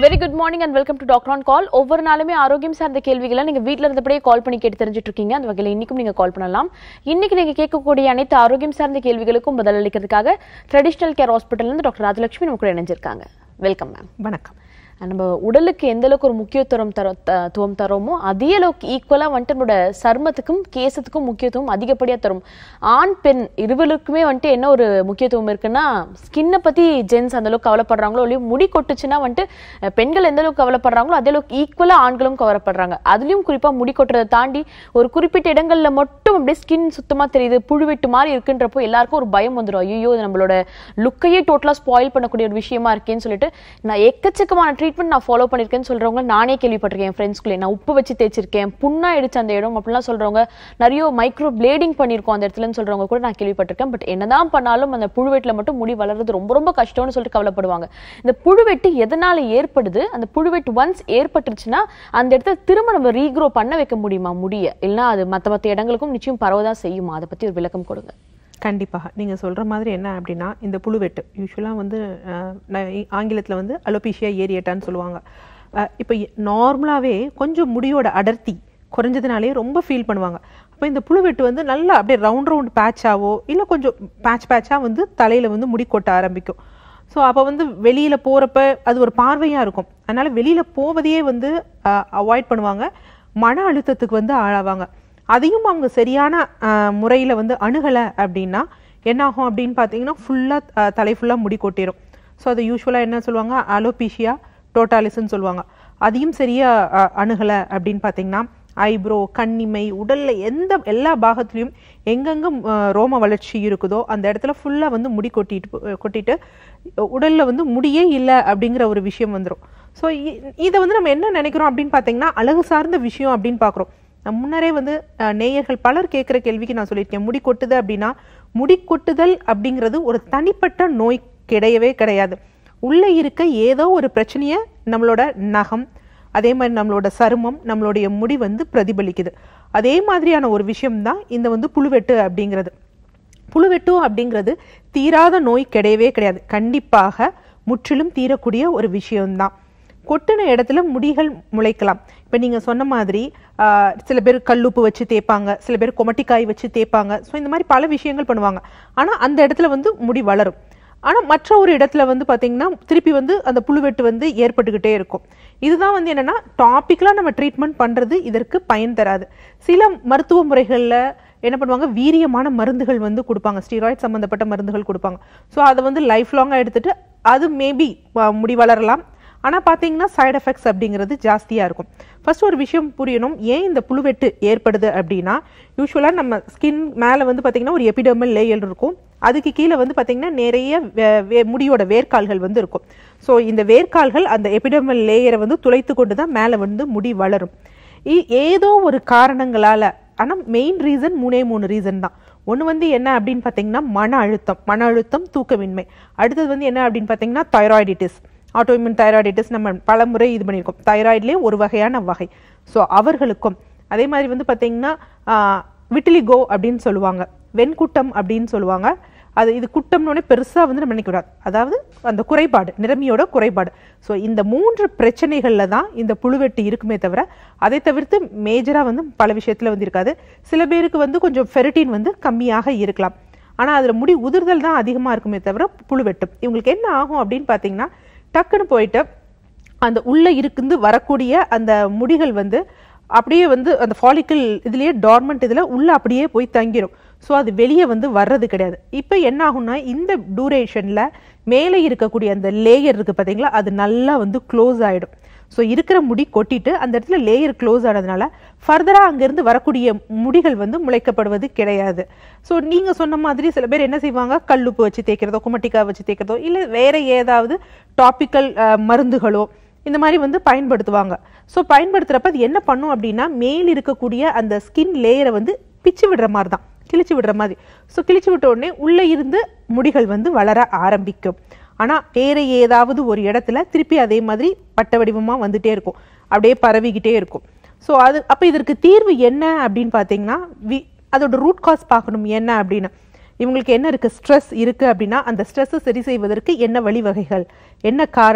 Very good morning and welcome to doctor on call ஒவ்வொரு நாளுமே ஆரோக்கியம் சார்ந்த கேள்விகளை நீங்க வீட்ல இருந்தபடியே கால் பண்ணி கேட்டு தெரிஞ்சுட்டு இருக்கீங்க அந்த வகையில் இன்னைக்கும் நீங்க கால் பண்ணலாம் இன்னைக்கு நீங்க கேட்கக்கூடிய அனைத்து ஆரோக்கியம் சார்ந்த கேள்விகளுக்கும் பதில் அளிக்கிறதுக்காக ட்ரெடிஷனல் கேர் ஹாஸ்பிட்டல்ல இருந்து டாக்டர் ராஜலட்சுமி நம்ம கூட இணைஞ்சிருக்காங்க வெல்கம் மேம் வணக்கம் நம்ம உடலுக்கு எந்த அளவுக்கு ஒரு முக்கியத்துவம் தர த- துவம் தரோமோ அதே அளவுக்கு ஈக்குவலா வந்துட்டு நம்மளோட சர்மத்துக்கும் கேசத்துக்கும் முக்கியத்துவம் அதிகப்படியா தரும் ஆண் பெண் இருவருக்குமே வந்துட்டு என்ன ஒரு முக்கியத்துவம் இருக்குன்னா ஸ்கின்னை பத்தி ஜென்ஸ் அந்த அளவுக்கு கவலைப்படுறாங்களோ இல்லையோ முடி கொட்டுச்சுன்னா வந்துட்டு அஹ், பெண்கள் எந்த அளவுக்கு கவலைப்படுறாங்களோ அதே அளவுக்கு ஈக்குவலா ஆண்களும் கவலைப்படுறாங்க அதுலயும் குறிப்பா முடி கொட்டுறதை தாண்டி ஒரு குறிப்பிட்ட இடங்கள்ல மட்டும் அப்படியே ஸ்கின் சுத்தமா தெரியுது புழுவெட்டு மாதிரி இருக்குன்றப்போ எல்லாருக்கும் ஒரு பயம் வந்துடும் ஐயோ இது நம்மளோட லுக்கையே டோட்டலா ஸ்பாயில் பண்ணக்கூடிய ஒரு விஷயமா இருக்கேன்னு சொல்லிட்டு நான் எக்கச்சக்கமான ட்ரீட்மெண்ட் நான் ஃபாலோ பண்ணிருக்கேன்னு சொல்றவங்க நானே கேள்விப்பட்டிருக்கேன் என் ஃப்ரெண்ட்ஸ்குள்ளே நான் உப்பு வச்சு தேய்ச்சிருக்கேன் புண்ணா அடிச்ச அந்த இடம் அப்படிலாம் சொல்றவங்க நிறைய மைக்ரோ பிளேடிங் பண்ணியிருக்கோம் அந்த இடத்துலன்னு சொல்றவங்க கூட நான் கேள்விப்பட்டிருக்கேன் பட் என்னதான் பண்ணாலும் அந்த புழுவெட்டுல மட்டும் முடி வளர்றது ரொம்ப ரொம்ப கஷ்டம்னு சொல்லிட்டு கவலைப்படுவாங்க இந்த புழுவெட்டு எதனால ஏற்படுது அந்த புழுவெட்டு ஒன்ஸ் ஏற்பட்டுருச்சுன்னா அந்த இடத்துல திரும்ப நம்ம ரீக்ரோ பண்ண வைக்க முடியுமா முடிய இல்லைன்னா அது மத்த மத்த இடங்களுக்கும் நிச்சயம் பரவதான் செய்யுமா அதை பத்தி ஒரு விளக்கம் கொடுங்க கண்டிப்பாக நீங்கள் சொல்கிற மாதிரி என்ன அப்படின்னா இந்த புழுவெட்டு யூஸ்வலாக வந்து ஆங்கிலத்தில் வந்து அலோபீஷியா ஏரியட்டான்னு சொல்லுவாங்க இப்போ நார்மலாகவே கொஞ்சம் முடியோட அடர்த்தி குறைஞ்சதுனாலே ரொம்ப ஃபீல் பண்ணுவாங்க அப்போ இந்த புழுவெட்டு வந்து நல்லா அப்படியே ரவுண்ட் ரவுண்ட் பேட்சாவோ இல்லை கொஞ்சம் பேட்ச் பேட்சாக வந்து தலையில் வந்து முடி கொட்ட ஆரம்பிக்கும் ஸோ அப்போ வந்து வெளியில் போகிறப்ப அது ஒரு பார்வையாக இருக்கும் அதனால் வெளியில் போவதையே வந்து அவாய்ட் பண்ணுவாங்க மன அழுத்தத்துக்கு வந்து ஆளாவாங்க அதையும் அவங்க சரியான முறையில் வந்து அணுகலை அப்படின்னா என்னாகும் அப்படின்னு பார்த்தீங்கன்னா ஃபுல்லாக தலை ஃபுல்லாக முடி கொட்டிடும் ஸோ அது யூஸ்வலாக என்ன சொல்லுவாங்க அலோபீஷியா டோட்டாலிஸ்ன்னு சொல்லுவாங்க அதையும் சரியாக அணுகலை அப்படின்னு பார்த்தீங்கன்னா ஐப்ரோ கண்ணிமை உடல்ல எந்த எல்லா பாகத்துலையும் எங்கெங்க அஹ், ரோம வளர்ச்சி இருக்குதோ அந்த இடத்துல ஃபுல்லா வந்து முடி கொட்டிட்டு போ- கொட்டிட்டு உடல்ல வந்து முடியே இல்லை அப்படிங்கிற ஒரு விஷயம் வந்துடும் ஸோ இதை வந்து நம்ம என்ன நினைக்கிறோம் அப்படின்னு பார்த்தீங்கன்னா அழகு சார்ந்த விஷயம் அப்படின்னு பார்க்குறோம் நான் முன்னரே வந்து அஹ், நேயர்கள் பலர் கேட்குற கேள்விக்கு நான் சொல்லியிருக்கேன் முடி கொட்டுது அப்படின்னா முடி கொட்டுதல் அப்படிங்கிறது ஒரு தனிப்பட்ட நோய் கிடையவே கிடையாது உள்ள இருக்க ஏதோ ஒரு பிரச்சனையை நம்மளோட நகம் அதே மாதிரி நம்மளோட சருமம் நம்மளுடைய முடி வந்து பிரதிபலிக்குது அதே மாதிரியான ஒரு விஷயம்தான் இந்த வந்து புழுவெட்டு அப்படிங்கிறது புழுவெட்டு அப்படிங்கிறது தீராத நோய் கிடையவே கிடையாது கண்டிப்பாக முற்றிலும் தீரக்கூடிய ஒரு விஷயம்தான் கொட்டின இடத்துல முடிகள் முளைக்கலாம் இப்போ நீங்கள் சொன்ன மாதிரி ஆஹ், சில பேர் கல்லுப்பு வச்சு தேய்ப்பாங்க சில பேர் கொமட்டிக்காய் வச்சு தேய்ப்பாங்க ஸோ இந்த மாதிரி பல விஷயங்கள் பண்ணுவாங்க ஆனால் அந்த இடத்துல வந்து முடி வளரும் ஆனால் மற்ற ஒரு இடத்துல வந்து பார்த்தீங்கன்னா திருப்பி வந்து அந்த புழுவெட்டு வந்து ஏற்பட்டுக்கிட்டே இருக்கும் இதுதான் வந்து என்னன்னா டாபிக்கலாக நம்ம ட்ரீட்மெண்ட் பண்ணுறது இதற்கு பயன் தராது சில மருத்துவ முறைகளில் என்ன பண்ணுவாங்க வீரியமான மருந்துகள் வந்து கொடுப்பாங்க ஸ்டீராய்ட் சம்மந்தப்பட்ட மருந்துகள் கொடுப்பாங்க ஸோ அதை வந்து லைஃப் லாங்காக எடுத்துட்டு அது மேபி முடி வளரலாம் ஆனால் பார்த்தீங்கன்னா சைடு எஃபெக்ட்ஸ் அப்படிங்கிறது ஜாஸ்தியாக இருக்கும் ஃபர்ஸ்ட் ஒரு விஷயம் புரியணும் ஏன் இந்த புழுவெட்டு ஏற்படுது அப்படின்னா யூஸ்வலாக நம்ம ஸ்கின் மேலே வந்து பார்த்தீங்கன்னா ஒரு எபிடர்மல் லேயர் இருக்கும் அதுக்கு கீழே வந்து பார்த்தீங்கன்னா நிறைய வே- வே- முடியோட வேர்க்கால்கள் வந்து இருக்கும் ஸோ இந்த வேர்க்கால்கள் அந்த எபிடர்மல் லேயரை வந்து துளைத்து கொண்டு தான் மேலே வந்து முடி வளரும் இ- ஏதோ ஒரு காரணங்களால ஆனால் மெயின் ரீசன் மூணே மூணு ரீசன் தான் ஒன்று வந்து என்ன அப்படின்னு பார்த்தீங்கன்னா மன அழுத்தம் மன அழுத்தம் தூக்கமின்மை அடுத்தது வந்து என்ன அப்படின்னு பார்த்தீங்கன்னா தைராய்டிட்டிஸ் ஆட்டோமின் தைராய்டிட்டிஸ் நம்ம பல முறை இது பண்ணியிருக்கோம் தைராய்ட்லேயே ஒரு வகையான வகை ஸோ அவர்களுக்கும் அதே மாதிரி வந்து பார்த்தீங்கன்னா விட்டிலிகோ அப்படின்னு சொல்லுவாங்க வெண்குட்டம் அப்படின்னு சொல்லுவாங்க அது இது குட்டம்னோடனே பெருசாக வந்து நம்ம நினைக்கக்கூடாது அதாவது அந்த குறைபாடு நிறமியோட குறைபாடு ஸோ இந்த மூன்று பிரச்சனைகளில் தான் இந்த புழுவெட்டு இருக்குமே தவிர அதை தவிர்த்து மேஜராக வந்து பல விஷயத்தில் வந்து இருக்காது சில பேருக்கு வந்து கொஞ்சம் ஃபெரிட்டின் வந்து கம்மியாக இருக்கலாம் ஆனால் அதில் முடி உதிர்தல் தான் அதிகமாக இருக்குமே தவிர புழுவெட்டும் இவங்களுக்கு என்ன ஆகும் அப்படின்னு பார்த்தீங்கன்னா டக்குன்னு போயிட்டு அந்த உள்ள இருந்து வரக்கூடிய அந்த முடிகள் வந்து அப்படியே வந்து அந்த ஃபாலிக்கல் இதுலயே டார்மெண்ட் இதுல உள்ள அப்படியே போய் தங்கிரும் ஸோ அது வெளியே வந்து வர்றது கிடையாது இப்போ என்ன ஆகும்னா இந்த டூரேஷன்ல மேலே இருக்கக்கூடிய அந்த லேயர் இருக்கு பாத்தீங்களா அது நல்லா வந்து க்ளோஸ் ஆயிடும் ஸோ இருக்கிற முடி கொட்டிட்டு அந்த இடத்துல லேயர் க்ளோஸ் ஆனதுனால ஃபர்தராக அங்கேருந்து வரக்கூடிய முடிகள் வந்து முளைக்கப்படுவது கிடையாது ஸோ நீங்கள் சொன்ன மாதிரி சில பேர் என்ன செய்வாங்க கல்லுப்பு வச்சு தேய்க்கிறதோ குமட்டிக்காய் வச்சு தேய்க்கிறதோ இல்லை வேற ஏதாவது டாபிக்கல் மருந்துகளோ இந்த மாதிரி வந்து பயன்படுத்துவாங்க ஸோ பயன்படுத்துறப்ப அது என்ன பண்ணும் அப்படின்னா மேல் இருக்கக்கூடிய அந்த ஸ்கின் லேயரை வந்து பிச்சு விடுற மாதிரி தான் கிழிச்சு விடுற மாதிரி ஸோ கிழிச்சு விட்ட உடனே உள்ளே இருந்து முடிகள் வந்து வளர ஆரம்பிக்கும் ஆனால் வேற ஏதாவது ஒரு இடத்துல திருப்பி அதே மாதிரி பட்ட வடிவமாக வந்துட்டே இருக்கும் அப்படியே பரவிக்கிட்டே இருக்கும் ஸோ அது அப்போ இதற்கு தீர்வு என்ன அப்படின்னு பார்த்தீங்கன்னா வி அதோட ரூட் காஸ் பார்க்கணும் என்ன அப்படின்னு இவங்களுக்கு என்ன இருக்கு ஸ்ட்ரெஸ் இருக்கு அப்படின்னா அந்த ஸ்ட்ரெஸ்ஸை சரி செய்வதற்கு என்ன வழிவகைகள் என்ன காரணம்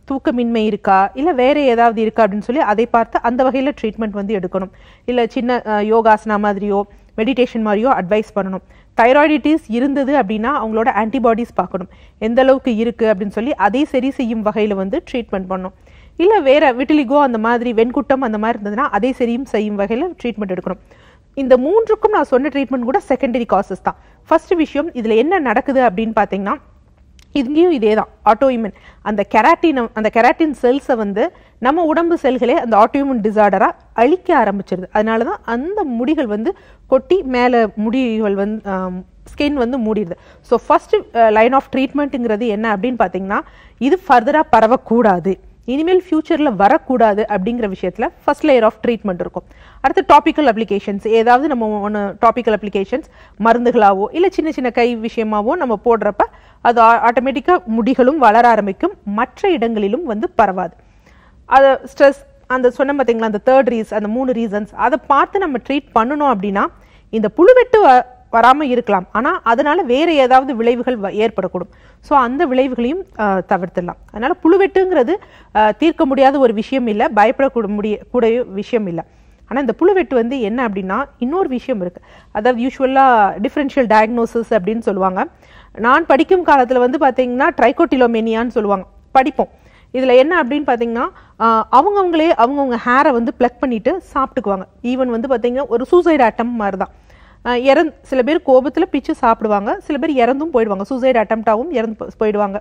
தூக்கமின்மை இருக்கா இல்லை வேற ஏதாவது இருக்கா அப்படின்னு சொல்லி அதை பார்த்து அந்த வகையில் ட்ரீட்மெண்ட் வந்து எடுக்கணும் இல்லை சின்ன அஹ், யோகாசனா மாதிரியோ மெடிடேஷன் மாதிரியோ அட்வைஸ் பண்ணணும் தைராய்டிட்டிஸ் இருந்தது அப்படின்னா அவங்களோட ஆன்டிபாடிஸ் பார்க்கணும் எந்த அளவுக்கு இருக்கு அப்படின்னு சொல்லி அதை சரி செய்யும் வகையில் வந்து ட்ரீட்மெண்ட் பண்ணணும் இல்லை வேற விட்டிலிகோ அந்த மாதிரி வெண்குட்டம் அந்த மாதிரி இருந்ததுன்னா அதை சரியும் செய்யும் வகையில் ட்ரீட்மெண்ட் எடுக்கணும் இந்த மூன்றுக்கும் நான் சொன்ன ட்ரீட்மெண்ட் கூட செகண்டரி காசஸ் தான் ஃபர்ஸ்ட் விஷயம் இதில் என்ன நடக்குது அப்படின்னு பார்த்தீங்கன்னா இங்கேயும் இதே தான் ஆட்டோஇம்யூன் அந்த கெராட்டின் அந்த கெராட்டின் செல்ஸை வந்து நம்ம உடம்பு செல்களே அந்த ஆட்டோஇம்யூன் டிசார்டராக அழிக்க ஆரம்பிச்சிருது அதனால தான் அந்த முடிகள் வந்து கொட்டி மேலே முடிகள் வந்து ஸ்கின் வந்து மூடிடுது ஸோ ஃபர்ஸ்ட் லைன் ஆஃப் ட்ரீட்மெண்ட்டுங்கிறது என்ன அப்படின்னு பார்த்தீங்கன்னா இது ஃபர்தராக பரவக்கூடாது இனிமேல் ஃபியூச்சரில் வரக்கூடாது அப்படிங்கிற விஷயத்தில் ஃபர்ஸ்ட் லேயர் ஆஃப் ட்ரீட்மெண்ட் இருக்கும் அடுத்து டாபிக்கல் அப்ளிகேஷன்ஸ் ஏதாவது நம்ம ஒன்று டாபிக்கல் அப்ளிகேஷன்ஸ் மருந்துகளாவோ இல்லை சின்ன சின்ன கை விஷயமாவோ நம்ம போடுறப்ப அது ஆட்டோமேட்டிக்காக முடிகளும் வளர ஆரம்பிக்கும் மற்ற இடங்களிலும் வந்து பரவாது அதை ஸ்ட்ரெஸ் அந்த சொன்ன பார்த்தீங்களா அந்த தேர்ட் ரீஸ் அந்த மூணு ரீசன்ஸ் அதை பார்த்து நம்ம ட்ரீட் பண்ணணும் அப்படின்னா இந்த புழுவெட்டு வ- வராம இருக்கலாம் ஆனா அதனால வேற ஏதாவது விளைவுகள் வ- ஏற்படக்கூடும் ஸோ அந்த விளைவுகளையும் ஆஹ், தவிர்த்திடலாம் அதனால புழுவெட்டுங்கிறது ஆஹ், தீர்க்க முடியாத ஒரு விஷயம் இல்லை பயப்படக்கூட முடிய கூட விஷயம் இல்லை ஆனா இந்த புழுவெட்டு வந்து என்ன அப்படின்னா இன்னொரு விஷயம் இருக்கு அதாவது யூஸ்வலா டிஃபரன்ஷியல் டயக்னோசிஸ் அப்படின்னு சொல்லுவாங்க நான் படிக்கும் காலத்துல வந்து பாத்தீங்கன்னா ட்ரைகோட்டிலோமேனியான்னு சொல்லுவாங்க படிப்போம் இதுல என்ன அப்படின்னு பாத்தீங்கன்னா ஆஹ், அவங்கவங்களே அவங்கவுங்க ஹேரை வந்து ப்ளக் பண்ணிட்டு சாப்பிட்டுக்குவாங்க ஈவன் வந்து பாத்தீங்கன்னா ஒரு சூசைட் அட்டம் மாதிரி தான் ஆஹ், இறந் சில பேர் கோபத்துல பிச்சு சாப்பிடுவாங்க சில பேர் இறந்தும் போயிடுவாங்க சூசைட் அட்டம்ப்டாவும் இறந்து போ- போயிடுவாங்க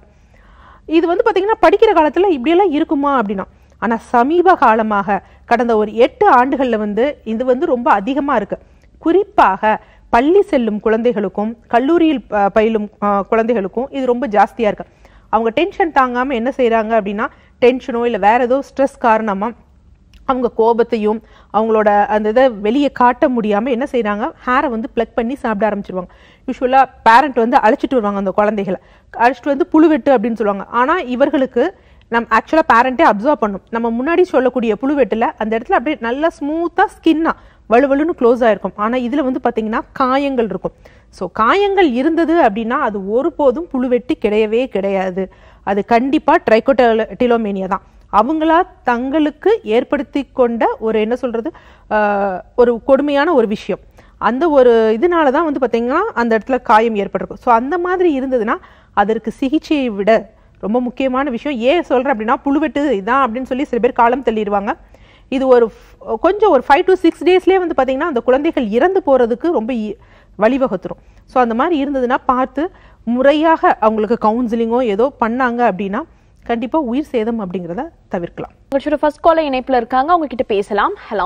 இது வந்து பாத்தீங்கன்னா படிக்கிற காலத்துல இப்படியெல்லாம் இருக்குமா அப்படின்னா ஆனா சமீப காலமாக கடந்த ஒரு எட்டு ஆண்டுகள்ல வந்து இது வந்து ரொம்ப அதிகமா இருக்கு குறிப்பாக பள்ளி செல்லும் குழந்தைகளுக்கும் கல்லூரியில் ப- பயிலும் ஆஹ், குழந்தைகளுக்கும் இது ரொம்ப ஜாஸ்தியா இருக்கு அவங்க டென்ஷன் தாங்காம என்ன செய்றாங்க அப்படின்னா டென்ஷனோ இல்ல வேற ஏதோ ஸ்ட்ரெஸ் காரணமா அவங்க கோபத்தையும் அவங்களோட அந்த இதை வெளியே காட்ட முடியாம என்ன செய்றாங்க ஹேரை வந்து ப்ளக் பண்ணி சாப்பிட ஆரம்பிச்சிருவாங்க யூஸ்வலா பேரண்ட் வந்து அழைச்சிட்டு வருவாங்க அந்த குழந்தைகளை அழைச்சிட்டு வந்து புழுவெட்டு அப்படின்னு சொல்லுவாங்க ஆனா இவர்களுக்கு நம்ம ஆக்சுவலா பேரண்டே அப்சர்வ் பண்ணும் நம்ம முன்னாடி சொல்லக்கூடிய புழுவெட்டுல அந்த இடத்துல அப்படியே நல்லா ஸ்மூத்தா ஸ்கின்னா வலுவலுன்னு க்ளோஸ் ஆயிருக்கும் ஆனா இதுல வந்து பாத்தீங்கன்னா காயங்கள் இருக்கும் ஸோ காயங்கள் இருந்தது அப்படின்னா அது ஒருபோதும் புழுவெட்டு கிடையவே கிடையாது அது கண்டிப்பா ட்ரைகோட்டிலோமேனியா தான் அவங்களா தங்களுக்கு ஏற்படுத்தி கொண்ட ஒரு என்ன சொல்றது ஆஹ், ஒரு கொடுமையான ஒரு விஷயம் அந்த ஒரு இதனால தான் வந்து பாத்தீங்கன்னா அந்த இடத்துல காயம் ஏற்பட்டிருக்கும் ஸோ அந்த மாதிரி இருந்ததுன்னா அதற்கு சிகிச்சையை விட ரொம்ப முக்கியமான விஷயம் ஏன் சொல்றேன் அப்படின்னா புழுவெட்டு இதான் அப்படின்னு சொல்லி சில பேர் காலம் தள்ளிடுவாங்க இது ஒரு f- கொஞ்சம் ஒரு ஃபைவ் டு சிக்ஸ் டேஸ்லேயே வந்து பாத்தீங்கன்னா அந்த குழந்தைகள் இறந்து போறதுக்கு ரொம்ப இ- வழிவகுத்துரும் ஸோ அந்த மாதிரி இருந்ததுன்னா பார்த்து முறையாக அவங்களுக்கு கவுன்சிலிங்கோ ஏதோ பண்ணாங்க அப்படின்னா கண்டிப்பா உயிர் சேதம் அப்படிங்கிறத தவிர்க்கலாம் உங்களோட ஃபர்ஸ்ட் காலர் இணைப்புல இருக்காங்க அவங்க கிட்ட பேசலாம் ஹலோ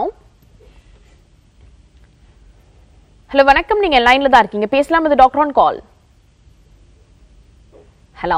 ஹலோ வணக்கம் நீங்க லைன்ல தான் இருக்கீங்க பேசலாம் இது doctor on call hello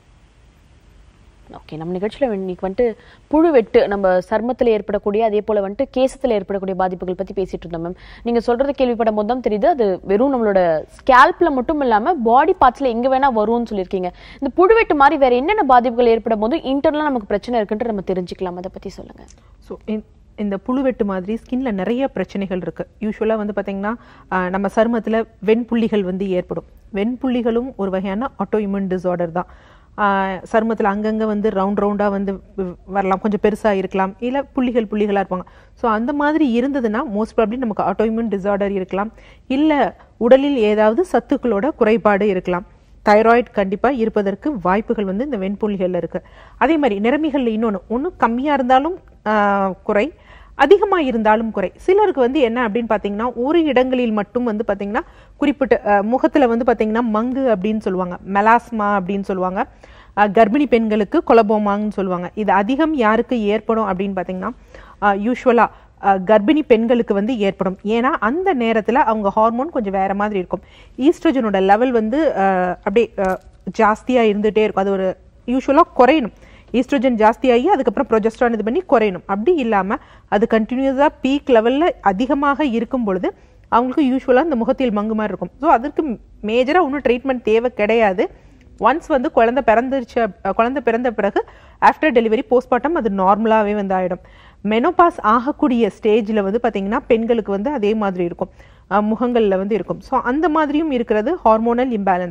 okay நம்ம நிகழ்ச்சியில் இன்னைக்கு வந்துட்டு புழு வெட்டு நம்ம சர்மத்தில் ஏற்படக்கூடிய அதே போல வந்துட்டு கேசத்தில் ஏற்படக்கூடிய பாதிப்புகள் பத்தி பேசிட்டு இருந்தோம் மேம் நீங்க சொல்றது கேள்விப்படும் போது தான் தெரியுது அது வெறும் நம்மளோட ஸ்கேல்ப்ல மட்டும் இல்லாம பாடி பார்ட்ஸ்ல எங்க வேணா வரும்னு சொல்லியிருக்கீங்க இந்த புழு வெட்டு மாதிரி வேற என்னென்ன பாதிப்புகள் ஏற்படும் போது இன்டர்னலா நமக்கு பிரச்சனை இருக்குன்ட்டு நம்ம தெரிஞ்சுக்கலாம் அதை பத்தி சொல்லுங்க ஸோ இந்த புழுவெட்டு மாதிரி ஸ்கின்ல நிறைய பிரச்சனைகள் இருக்கு யூஸ்வலாக வந்து பார்த்தீங்கன்னா ஆஹ், நம்ம சருமத்தில் வெண்புள்ளிகள் வந்து ஏற்படும் வெண்புள்ளிகளும் ஒரு வகையான ஆட்டோ இம்யூன் டிசார்டர் தான் சருமத்தில் அங்கங்கே வந்து ரவுண்ட் ரவுண்டாக வந்து வ- வரலாம் கொஞ்சம் பெருசாக இருக்கலாம் இல்லை புள்ளிகள் புள்ளிகளாக இருப்பாங்க ஸோ அந்த மாதிரி இருந்ததுன்னா மோஸ்ட் ப்ராப்ளி நமக்கு ஆட்டோ இம்யூன் டிசார்டர் இருக்கலாம் இல்லை உடலில் ஏதாவது சத்துக்களோட குறைபாடு இருக்கலாம் தைராய்டு கண்டிப்பாக இருப்பதற்கு வாய்ப்புகள் வந்து இந்த வெண்புள்ளிகளில் இருக்கு அதே மாதிரி நிறமிகளில் இன்னொன்று ஒன்று கம்மியாக இருந்தாலும் ஆஹ், குறை அதிகமாக இருந்தாலும் குறை சிலருக்கு வந்து என்ன அப்படின்னு பார்த்தீங்கன்னா ஒரு இடங்களில் மட்டும் வந்து பார்த்தீங்கன்னா குறிப்பிட்ட ஆஹ், முகத்துல வந்து பார்த்தீங்கன்னா மங்கு அப்படின்னு சொல்லுவாங்க மெலாஸ்மா அப்படின்னு சொல்லுவாங்க ஆஹ், கர்ப்பிணி பெண்களுக்கு கொலபோமாங்கன்னு சொல்லுவாங்க இது அதிகம் யாருக்கு ஏற்படும் அப்படின்னு பார்த்தீங்கன்னா யூஸ்வலாக அஹ் கர்ப்பிணி பெண்களுக்கு வந்து ஏற்படும் ஏன்னா அந்த நேரத்துல அவங்க ஹார்மோன் கொஞ்சம் வேற மாதிரி இருக்கும் ஈஸ்ட்ரோஜனோட லெவல் வந்து அஹ், அப்படியே அஹ், ஜாஸ்தியா இருந்துட்டே இருக்கும் அது ஒரு யூஸ்வலாக குறையணும் ஈஸ்ட்ரோஜன் ஜாஸ்தியாகி அதுக்கப்புறம் ப்ரொஜெஸ்ட்ரான் இது பண்ணி குறையணும் அப்படி இல்லாம அது கண்டினியூஸாக பீக் லெவல்ல அதிகமாக இருக்கும் பொழுது அவங்களுக்கு யூஸ்வலாக இந்த முகத்தில் மங்கு மாதிரி இருக்கும் ஸோ அதற்கு மேஜராக ஒன்றும் ட்ரீட்மெண்ட் தேவை கிடையாது ஒன்ஸ் வந்து குழந்தை பிறந்துருச்சு அப்- அஹ் குழந்தை பிறந்த பிறகு ஆஃப்டர் டெலிவரி போஸ்ட்மார்ட்டம் அது நார்மலாகவே வந்து ஆயிடும் மெனோபாஸ் ஆகக்கூடிய ஸ்டேஜில் வந்து பார்த்தீங்கன்னா பெண்களுக்கு வந்து அதே மாதிரி இருக்கும் அஹ் முகங்கள்ல வந்து இருக்கும் ஸோ அந்த மாதிரியும் இருக்கிறது ஹார்மோனல் இம்பேலன்ஸ்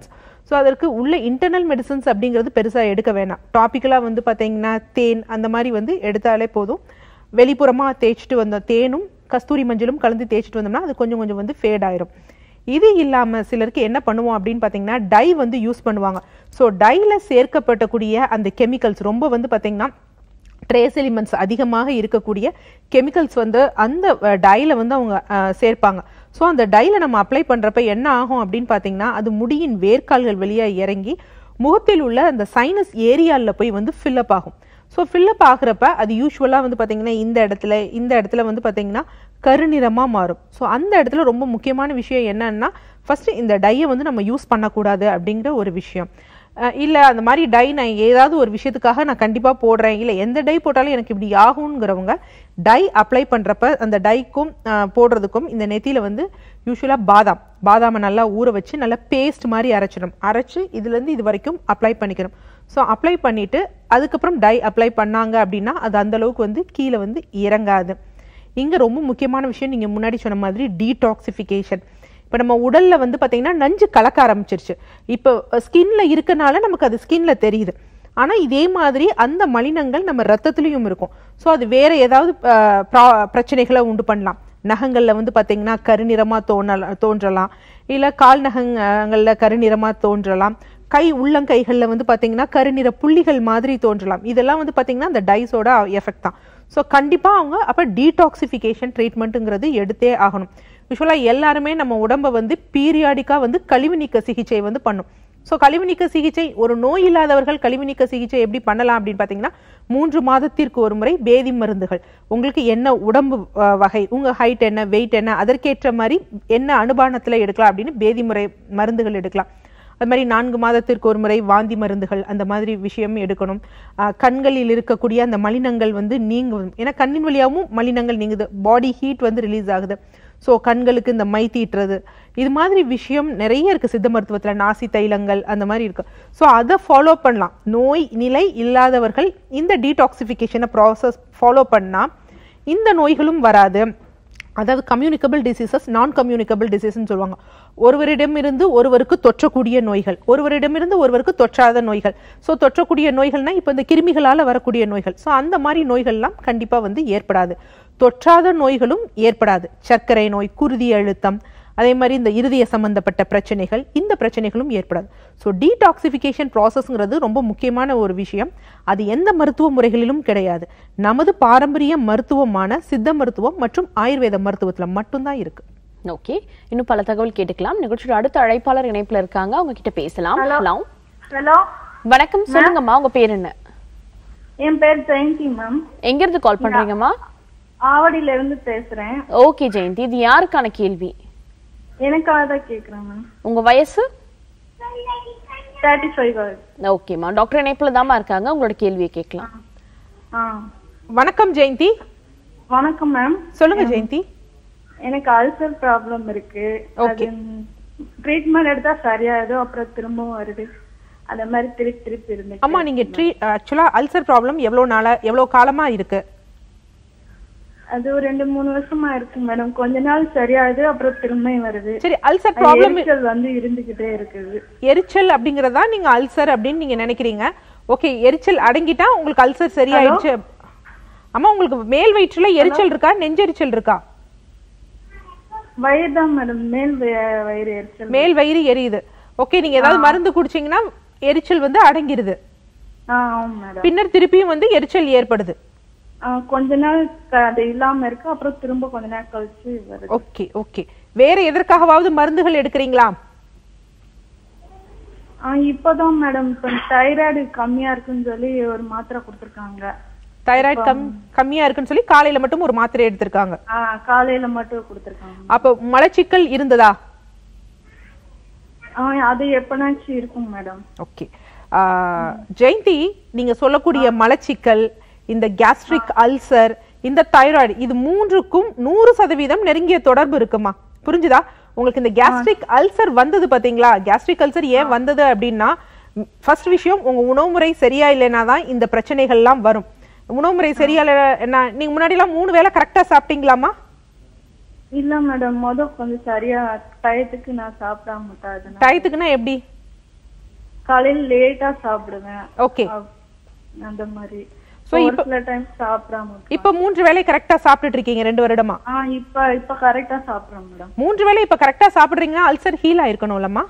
ஸோ அதற்கு உள்ள இன்டர்னல் மெடிசன்ஸ் அப்படிங்கிறது பெருசாக எடுக்க வேணாம் டாபிக்கலாக வந்து பார்த்தீங்கன்னா தேன் அந்த மாதிரி வந்து எடுத்தாலே போதும் வெளிப்புறமாக தேய்ச்சிட்டு வந்த தேனும் கஸ்தூரி மஞ்சளும் கலந்து தேய்ச்சிட்டு வந்தோம்னா அது கொஞ்சம் கொஞ்சம் வந்து ஃபேட் ஆயிரும் இது இல்லாமல் சிலருக்கு என்ன பண்ணுவோம் அப்படின்னு பார்த்தீங்கன்னா டை வந்து யூஸ் பண்ணுவாங்க ஸோ டைல சேர்க்கப்பட்டக்கூடிய அந்த கெமிக்கல்ஸ் ரொம்ப வந்து பார்த்தீங்கன்னா ட்ரேஸ் எலிமெண்ட்ஸ் அதிகமாக இருக்கக்கூடிய கெமிக்கல்ஸ் வந்து அந்த டைல வந்து அவங்க அஹ், சேர்ப்பாங்க ஸோ அந்த டைல நம்ம அப்ளை பண்ணுறப்ப என்ன ஆகும் அப்படின்னு பார்த்தீங்கன்னா அது முடியின் வேர்க்கால்கள் வழியாக இறங்கி முகத்தில் உள்ள அந்த சைனஸ் ஏரியாவில் போய் வந்து ஃபில்லப் ஆகும் ஸோ ஃபில்லப் ஆகுறப்ப அது யூஸ்வலாக வந்து பார்த்தீங்கன்னா இந்த இடத்துல இந்த இடத்துல வந்து பார்த்தீங்கன்னா கருநிறமாக மாறும் ஸோ அந்த இடத்துல ரொம்ப முக்கியமான விஷயம் என்னன்னா ஃபஸ்ட்டு இந்த டையை வந்து நம்ம யூஸ் பண்ணக்கூடாது அப்படிங்கிற ஒரு விஷயம் அஹ் இல்ல அந்த மாதிரி டை நான் ஏதாவது ஒரு விஷயத்துக்காக நான் கண்டிப்பா போடுறேன் இல்ல எந்த டை போட்டாலும் எனக்கு இப்படி ஆகுங்கிறவங்க டை அப்ளை பண்றப்ப அந்த டைக்கும் அஹ், போடுறதுக்கும் இந்த நெத்தியில வந்து யூஸ்வலா பாதாம் பாதாமை நல்லா ஊற வச்சு நல்லா பேஸ்ட் மாதிரி அரைச்சிடும் அரைச்சு இதுல இருந்து இது வரைக்கும் அப்ளை பண்ணிக்கணும் ஸோ அப்ளை பண்ணிட்டு அதுக்கப்புறம் டை அப்ளை பண்ணாங்க அப்படின்னா அது அந்த அளவுக்கு வந்து கீழே வந்து இறங்காது இங்க ரொம்ப முக்கியமான விஷயம் நீங்க முன்னாடி சொன்ன மாதிரி டீடாக்சிஃபிகேஷன் இப்போ நம்ம உடல்ல வந்து பாத்தீங்கன்னா நஞ்சு கலக்க ஆரம்பிச்சிருச்சு இப்போ ஸ்கின்ல இருக்கனால நமக்கு அது ஸ்கின்ல தெரியுது ஆனா இதே மாதிரி அந்த மலினங்கள் நம்ம ரத்தத்துலயும் இருக்கும் ஸோ அது வேற ஏதாவது அஹ், பிரா- பிரச்சனைகளை உண்டு பண்ணலாம் நகங்கள்ல வந்து பாத்தீங்கன்னா கருநிறமா தோணல தோன்றலாம் இல்ல கால் நகங்கள்ல கருநிறமா தோன்றலாம் கை உள்ளங்கைகள்ல வந்து பாத்தீங்கன்னா கருநிற புள்ளிகள் மாதிரி தோன்றலாம் இதெல்லாம் வந்து பாத்தீங்கன்னா அந்த டைஸோட எஃபெக்ட் தான் ஸோ கண்டிப்பா அவங்க அப்ப டீடாக்சிஃபிகேஷன் ட்ரீட்மெண்ட்டுங்கிறது எடுத்தே ஆகணும் யூஸ்வலாக எல்லாருமே நம்ம உடம்ப வந்து பீரியாடிக்கா வந்து கழிவு நீக்க சிகிச்சை வந்து பண்ணும் ஸோ கழிவு நீக்க சிகிச்சை ஒரு நோய் இல்லாதவர்கள் கழிவு நீக்க சிகிச்சை எப்படி பண்ணலாம் அப்படின்னு பார்த்தீங்கன்னா மூன்று மாதத்திற்கு ஒரு முறை பேதி மருந்துகள் உங்களுக்கு என்ன உடம்பு அஹ், வகை உங்க ஹைட் என்ன வெயிட் என்ன அதற்கேற்ற மாதிரி என்ன அனுபானத்தில் எடுக்கலாம் அப்படின்னு பேதி முறை மருந்துகள் எடுக்கலாம் அது மாதிரி நான்கு மாதத்திற்கு ஒரு முறை வாந்தி மருந்துகள் அந்த மாதிரி விஷயம் எடுக்கணும் ஆஹ் கண்களில் இருக்கக்கூடிய அந்த மலினங்கள் வந்து நீங்கும் ஏன்னா கண்ணின் வழியாகவும் மலினங்கள் நீங்குது பாடி ஹீட் வந்து ரிலீஸ் ஆகுது ஸோ கண்களுக்கு இந்த மை தீட்டுறது இது மாதிரி விஷயம் நிறைய இருக்கு சித்த மருத்துவத்துல நாசி தைலங்கள் அந்த மாதிரி இருக்கு ஸோ அதை ஃபாலோ பண்ணலாம் நோய் நிலை இல்லாதவர்கள் இந்த டீடாக்சிஃபிகேஷனை ப்ராசஸ் ஃபாலோ பண்ணா இந்த நோய்களும் வராது அதாவது கம்யூனிகபிள் டிசீசஸ் நான் கம்யூனிகபிள் டிசீஸ்னு சொல்லுவாங்க ஒருவரிடமிருந்து ஒருவருக்கு தொற்றக்கூடிய நோய்கள் ஒருவரிடமிருந்து ஒருவருக்கு தொற்றாத நோய்கள் ஸோ தொற்றக்கூடிய நோய்கள்னா இப்போ இந்த கிருமிகளால் வரக்கூடிய நோய்கள் ஸோ அந்த மாதிரி நோய்கள்லாம் கண்டிப்பாக வந்து ஏற்படாது தொற்றாத நோய்களும் ஏற்படாது சர்க்கரை நோய் குருதி அழுத்தம் அதே மாதிரி இந்த இருதய சம்பந்தப்பட்ட பிரச்சனைகள் இந்த பிரச்சனைகளும் ஏற்படாது ஸோ டீடாக்சிஃபிகேஷன் ப்ராசஸ்ங்கிறது ரொம்ப முக்கியமான ஒரு விஷயம் அது எந்த மருத்துவ முறைகளிலும் கிடையாது நமது பாரம்பரிய மருத்துவமான சித்த மருத்துவம் மற்றும் ஆயுர்வேத மருத்துவத்துல மட்டும்தான் இருக்கு ஓகே இன்னும் பல தகவல் கேட்டுக்கலாம் நிகழ்ச்சியோட அடுத்த அழைப்பாளர் இணைப்புல இருக்காங்க அவங்க கிட்ட பேசலாம் ஹலோ ஹலோ வணக்கம் சொல்லுங்கம்மா உங்க பேர் என்ன என் பேர் ஜெயந்தி மேம் எங்க இருந்து கால் பண்றீங்கம்மா ஆவடியில இருந்து பேசுறேன் ஓகே ஜெயந்தி இது யாருக்கான கேள்வி எனக்காக தான் கேக்குறேன் மேம் உங்க வயசு தேர்ட்டி ஃபைவ் ஆகுது ஓகேம்மா டாக்டர் இணைப்புல தாம்மா இருக்காங்க உங்களோட கேள்வியை கேட்கலாம் ஆ வணக்கம் ஜெயந்தி வணக்கம் மேம் சொல்லுங்க ஜெயந்தி எனக்கு அல்சர் ப்ராப்ளம் இருக்கு Okay. ட்ரீட்மெண்ட் எடுத்தா சரியாயிடும் அப்புறம் திரும்பவும் வருது அந்த மாதிரி திருப்பி திருப்பி இருந்து அம்மா நீங்க ட்ரீ ஆக்சுவலா அல்சர் ப்ராப்ளம் எவ்வளவு நாளா எவ்வளவு காலமா இருக்கு அது ஒரு ரெண்டு மூணு வருஷமா இருக்கு மேடம் கொஞ்ச நாள் சரியாகுது அப்புறம் திரும்பியும் வருது சரி அல்சர் அது ப்ராப்ளம் எரிச்சல் வந்து இருந்துகிட்டே இருக்குது எரிச்சல் அப்படிங்கறதா நீங்க அல்சர் அப்படின்னு நீங்க நினைக்கிறீங்க ஓகே எரிச்சல் அடங்கிட்டா உங்களுக்கு அல்சர் சரியாயிடுச்சு அம்மா உங்களுக்கு மேல் வயிற்றுல எரிச்சல் இருக்கா நெஞ்செரிச்சல் இருக்கா வயிறு தான் மேடம் மேல் வய- வயிறு எரிச்சல் மேல் வயிறு எரியுது ஓகே நீங்க ஏதாவது மருந்து குடிச்சீங்கன்னா எரிச்சல் வந்து அடங்கிருது ஆ ஆமாம் மேடம் பின்னர் திருப்பியும் வந்து எரிச்சல் ஏற்படுது ஆ, கொஞ்ச நாள் க- அது இல்லாம இருக்கு அப்புறம் திரும்ப கொஞ்ச நாள் கழிச்சு வருது ஓகே ஓகே வேற எதற்காகவாவது மருந்துகள் எடுக்கிறீங்களா ஆ, இப்பதான் மேடம் இப்ப தைராய்டு கம்மியா இருக்குன்னு சொல்லி ஒரு மாத்திரை கொடுத்துருக்காங்க தைராய்டு கம் கம்மியா இருக்குன்னு சொல்லி காலையில மட்டும் ஒரு மாத்திரை எடுத்திருக்காங்க ஆ, காலையில மட்டும் கொடுத்துருக்காங்க அப்ப மலச்சிக்கல் இருந்ததா ஆ, அது எப்பனாச்சும் இருக்கும் மேடம் ஓகே ஜெயந்தி நீங்க சொல்லக்கூடிய மலச்சிக்கல் இந்த கேஸ்ட்ரிக் அல்சர் இந்த தைராய்டு இது மூன்றுக்கும் நூறு சதவீதம் நெருங்கிய தொடர்பு இருக்குமா புரிஞ்சுதா உங்களுக்கு இந்த கேஸ்ட்ரிக் அல்சர் வந்தது பாத்தீங்களா கேஸ்ட்ரிக் அல்சர் ஏன் வந்தது அப்படின்னா ஃபர்ஸ்ட் விஷயம் உங்க உணவுமுறை சரியா இல்லைன்னா தான் இந்த பிரச்சனைகள்லாம் வரும் உணவுமுறை சரியா இல்லை என்ன நீங்க முன்னாடி எல்லாம் மூணு வேளை கரெக்டா சாப்பிட்டீங்களாமா இல்ல மேடம் முத கொஞ்சம் சரியா டயத்துக்கு நான் சாப்பிடாம விட்டேன் அதனால. டயத்துக்குன்னா எப்படி காலையில லேட்டா சாப்பிடுவேன் ஓகே அப்- அந்த மாதிரி So, ஒரு இப்ப- சில டைம் சாப்பிடாம இருப்பேன். இப்ப மூன்று வேளை கரெக்டா சாப்பிட்டுட்டு இருக்கீங்க ரெண்டு வருடமா ஆ இப்ப இப்ப கரெக்டா சாப்பிடுறேன் மேடம் மூன்று வேளை இப்ப கரெக்டா சாப்பிடுறீங்கன்னா அல்சர் ஹீல் ஆயிருக்கணும்லம்மா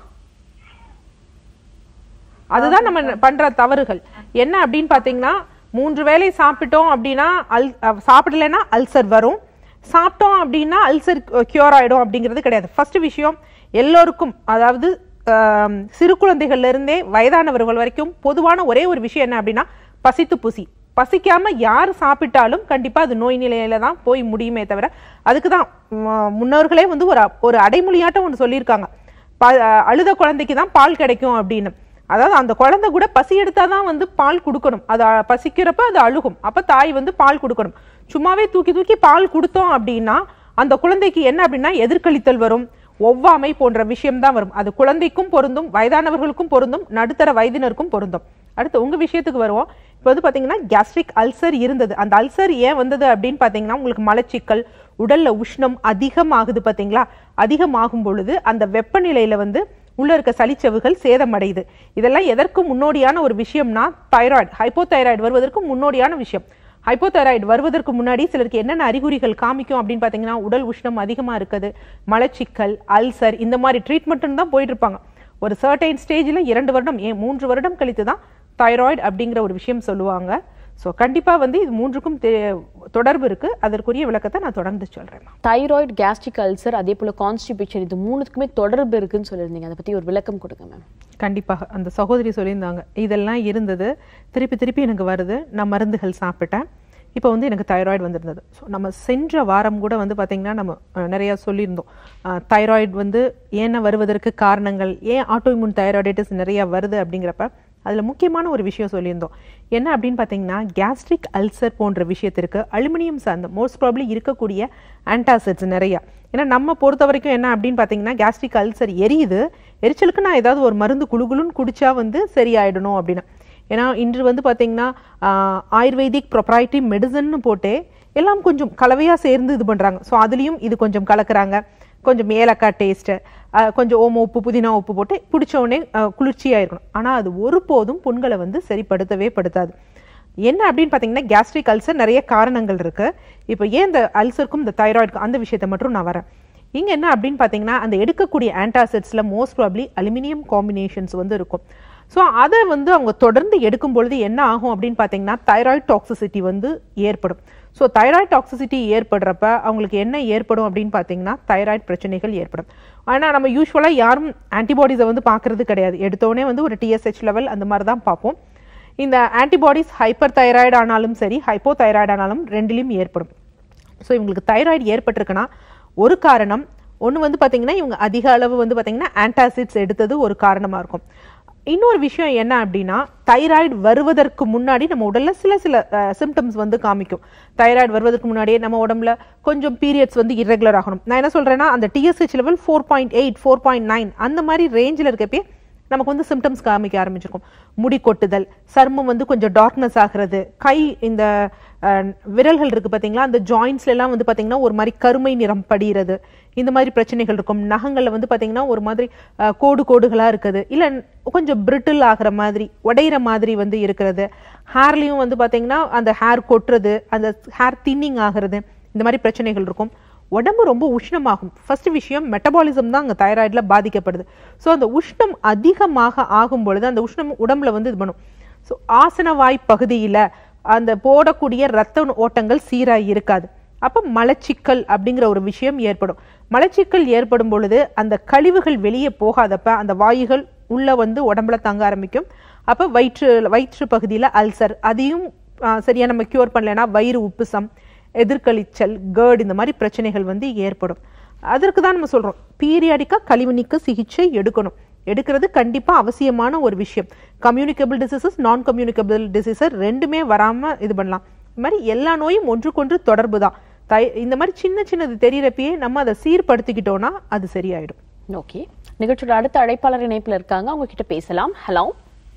அதுதான் நம்ம பண்ற தவறுகள் என்ன அப்படின்னு பாத்தீங்கன்னா மூன்று வேளை சாப்பிட்டோம் அப்படின்னா அல் அஹ் சாப்பிடலைன்னா அல்சர் வரும் சாப்பிட்டோம் அப்படின்னா அல்சர் கியூர் ஆயிடும் அப்படிங்கிறது கிடையாது ஃபர்ஸ்ட் விஷயம் எல்லோருக்கும் அதாவது ஆம், சிறு குழந்தைகள்ல இருந்தே வயதானவர்கள் வரைக்கும் பொதுவான ஒரே ஒரு விஷயம் என்ன அப்படின்னா பசித்து புசி பசிக்காம யார் சாப்பிட்டாலும் கண்டிப்பா அது நோய் நிலையில தான் போய் முடியுமே தவிர அதுக்கு தான் முன்னோர்களே வந்து ஒரு ஒரு அடைமொழியாட்டம் ஒன்று சொல்லியிருக்காங்க ப- அழுத குழந்தைக்கு தான் பால் கிடைக்கும் அப்படின்னு அதாவது அந்த குழந்தை கூட பசி எடுத்தாதான் வந்து பால் கொடுக்கணும் அது அ- பசிக்கிறப்ப அது அழுகும் அப்ப தாய் வந்து பால் கொடுக்கணும் சும்மாவே தூக்கி தூக்கி பால் கொடுத்தோம் அப்படின்னா அந்த குழந்தைக்கு என்ன அப்படின்னா எதிர்கழித்தல் வரும் ஒவ்வாமை போன்ற விஷயம் தான் வரும் அது குழந்தைக்கும் பொருந்தும் வயதானவர்களுக்கும் பொருந்தும் நடுத்தர வயதினருக்கும் பொருந்தும் அடுத்து உங்க விஷயத்துக்கு வருவோம் இப்போ வந்து பாத்தீங்கன்னா கேஸ்ட்ரிக் அல்சர் இருந்தது அந்த அல்சர் ஏன் வந்தது அப்படின்னு பாத்தீங்கன்னா உங்களுக்கு மலச்சிக்கல் உடல்ல உஷ்ணம் அதிகமாகுது பாத்தீங்களா அதிகமாகும் பொழுது அந்த வெப்பநிலையில வந்து உள்ள இருக்க சளிச்சவுகள் சேதமடையுது இதெல்லாம் எதற்கு முன்னோடியான ஒரு விஷயம்னா தைராய்டு ஹைப்போதைராய்டு வருவதற்கு முன்னோடியான விஷயம் ஹைப்போதைராய்டு வருவதற்கு முன்னாடி சிலருக்கு என்னென்ன அறிகுறிகள் காமிக்கும் அப்படின்னு பார்த்தீங்கன்னா உடல் உஷ்ணம் அதிகமாக இருக்குது மலச்சிக்கல் அல்சர் இந்த மாதிரி ட்ரீட்மெண்ட்னு தான் போயிட்டு இருப்பாங்க ஒரு சர்டைன் ஸ்டேஜில் இரண்டு வருடம் ஏன் மூன்று வருடம் கழித்து தான் தைராய்டு அப்படிங்கிற ஒரு விஷயம் சொல்லுவாங்க ஸோ கண்டிப்பாக வந்து இது மூன்றுக்கும் தே- தொடர்பு இருக்கு அதற்குரிய விளக்கத்தை நான் தொடர்ந்து சொல்கிறேன் தைராய்டு கேஸ்ட்ரிக் அல்சர் அதே போல கான்ஸ்டிபேஷன் இது மூணுத்துக்குமே தொடர்பு இருக்குன்னு சொல்லியிருந்தீங்க அதை பத்தி ஒரு விளக்கம் கொடுங்க மேம் கண்டிப்பாக அந்த சகோதரி சொல்லியிருந்தாங்க இதெல்லாம் இருந்தது திருப்பி திருப்பி எனக்கு வருது நான் மருந்துகள் சாப்பிட்டேன் இப்போ வந்து எனக்கு தைராய்டு வந்திருந்தது ஸோ நம்ம சென்ற வாரம் கூட வந்து பார்த்திங்கன்னா நம்ம அஹ், நிறைய சொல்லியிருந்தோம் தைராய்டு வந்து ஏன் வருவதற்கு காரணங்கள் ஏன் ஆட்டோஇம்யூன் தைராய்டைட்டிஸ் நிறைய வருது அப்படிங்கிறப்ப அதில் முக்கியமான ஒரு விஷயம் சொல்லியிருந்தோம் என்ன அப்படின்னு பார்த்தீங்கன்னா கேஸ்ட்ரிக் அல்சர் போன்ற விஷயத்திற்கு அலுமினியம் சார்ந்த மோஸ்ட் ப்ராப்ளி இருக்கக்கூடிய ஆன்டாசிட்ஸ் நிறைய ஏன்னா நம்ம பொறுத்த வரைக்கும் என்ன அப்படின்னு பார்த்தீங்கன்னா கேஸ்ட்ரிக் அல்சர் எரியுது எரிச்சலுக்கு நான் ஏதாவது ஒரு மருந்து குளுகுலுன்னு குடிச்சா வந்து சரியாயிடணும் அப்படின்னு ஏன்னா இன்று வந்து பார்த்தீங்கன்னா ஆஹ், ஆயுர்வேதிக் ப்ரொப்ரைட்டி மெடிசன்னு போட்டே எல்லாம் கொஞ்சம் கலவையாக சேர்ந்து இது பண்ணுறாங்க ஸோ அதுலேயும் இது கொஞ்சம் கலக்குறாங்க கொஞ்சம் ஏலக்காய் டேஸ்ட்டு கொஞ்சம் ஓம உப்பு புதினா உப்பு போட்டு பிடிச்ச உடனே குளிர்ச்சியாக இருக்கணும் ஆனால் அது ஒருபோதும் புண்களை வந்து சரிப்படுத்தவே படுத்தாது என்ன அப்படின்னு பார்த்தீங்கன்னா கேஸ்ட்ரிக் அல்சர் நிறைய காரணங்கள் இருக்கு இப்போ ஏன் இந்த அல்சருக்கும் இந்த தைராய்டுக்கும் அந்த விஷயத்தை மட்டும் நான் வரேன் இங்க என்ன அப்படின்னு பார்த்தீங்கன்னா அந்த எடுக்கக்கூடிய ஆன்டாசிட்ஸில் மோஸ்ட் ப்ராப்ளி அலுமினியம் காம்பினேஷன்ஸ் வந்து இருக்கும் ஸோ அதை வந்து அவங்க தொடர்ந்து எடுக்கும் பொழுது என்ன ஆகும் அப்படின்னு பார்த்தீங்கன்னா தைராய்டு டாக்ஸிசிட்டி வந்து ஏற்படும் ஸோ தைராய்டு டாக்ஸிசிட்டி ஏற்படுறப்ப அவங்களுக்கு என்ன ஏற்படும் அப்படின்னு பார்த்தீங்கன்னா தைராய்டு பிரச்சனைகள் ஏற்படும் ஆனால் நம்ம யூஸ்வலாக யாரும் ஆன்டிபாடிஸை வந்து பார்க்கறது கிடையாது எடுத்தோடனே வந்து ஒரு டிஎஸ்ஹெச் லெவல் அந்த மாதிரி தான் பார்ப்போம் இந்த ஆன்டிபாடிஸ் ஹைப்பர் தைராய்டு ஆனாலும் சரி ஹைப்போ தைராய்டு ஆனாலும் ரெண்டுலேயும் ஏற்படும் ஸோ இவங்களுக்கு தைராய்டு ஏற்பட்டிருக்குன்னா ஒரு காரணம் ஒன்று வந்து பார்த்தீங்கன்னா இவங்க அதிக அளவு வந்து பார்த்தீங்கன்னா ஆன்டாசிட்ஸ் எடுத்தது ஒரு காரணமாக இருக்கும் இன்னொரு விஷயம் என்ன அப்படின்னா தைராய்டு வருவதற்கு முன்னாடி நம்ம உடல்ல சில சில சிம்டம்ஸ் வந்து காமிக்கும் தைராய்டு வருவதற்கு முன்னாடியே நம்ம உடம்புல கொஞ்சம் பீரியட்ஸ் வந்து irregular ஆகணும் நான் என்ன சொல்றேன்னா அந்த TSH level four point eight four point nine அந்த மாதிரி ரேஞ்சில் இருக்கப்பே நமக்கு வந்து சிம்டம்ஸ் காமிக்க ஆரம்பிச்சிருக்கும் முடி கொட்டுதல் சர்மம் வந்து கொஞ்சம் டார்க்னஸ் ஆகிறது கை இந்த அஹ், விரல்கள் இருக்கு பாத்தீங்களா அந்த ஜாயின்ஸ்ல எல்லாம் வந்து பாத்தீங்கன்னா ஒரு மாதிரி கருமை நிறம் படிகிறது இந்த மாதிரி பிரச்சனைகள் இருக்கும் நகங்கள்ல வந்து பாத்தீங்கன்னா ஒரு மாதிரி அஹ், கோடு கோடுகளா இருக்குது இல்ல கொஞ்சம் பிரிட்டில் ஆகிற மாதிரி உடையிற மாதிரி வந்து இருக்கிறது ஹேர்லயும் வந்து பாத்தீங்கன்னா அந்த ஹேர் கொட்டுறது அந்த ஹேர் தின்னிங் ஆகிறது இந்த மாதிரி பிரச்சனைகள் இருக்கும் உடம்பு ரொம்ப உஷ்ணமாகும் ஃபர்ஸ்ட் விஷயம் மெட்டபாலிசம் தான் அங்கே தைராய்டில் பாதிக்கப்படுது ஸோ அந்த உஷ்ணம் அதிகமாக ஆகும் பொழுது அந்த உஷ்ணம் உடம்புல வந்து இது பண்ணும் ஸோ ஆசனவாய் பகுதியில் அந்த போடக்கூடிய ரத்த ஓட்டங்கள் சீராக இருக்காது அப்போ மலச்சிக்கல் அப்படிங்கிற ஒரு விஷயம் ஏற்படும் மலச்சிக்கல் ஏற்படும் பொழுது அந்த கழிவுகள் வெளியே போகாதப்ப அந்த வாயுகள் உள்ள வந்து உடம்புல தங்க ஆரம்பிக்கும் அப்போ வயிற்று வயிற்று பகுதியில் அல்சர் அதையும் ஆ, சரியா நம்ம கியூர் பண்ணலைன்னா வயிறு உப்புசம் எதிர்கழிச்சல் கேர்டு இந்த மாதிரி பிரச்சனைகள் வந்து ஏற்படும் அதற்கு தான் நம்ம சொல்றோம் பீரியாடிக்கா கழிவு நீக்க சிகிச்சை எடுக்கணும் எடுக்கிறது கண்டிப்பா அவசியமான ஒரு விஷயம் communicable diseases non communicable diseases ரெண்டுமே வராம இது பண்ணலாம் இந்த மாதிரி எல்லா நோயும் ஒன்றுக்கொன்று தொடர்பு தான் தை இந்த மாதிரி சின்ன சின்னது தெரியறப்பயே நம்ம அதை சீர்படுத்திக்கிட்டோம்னா அது சரியாயிடும் ஓகே நிகழ்ச்சியோட அடுத்த அழைப்பாளர் இணைப்புல இருக்காங்க அவங்க கிட்ட பேசலாம் ஹலோ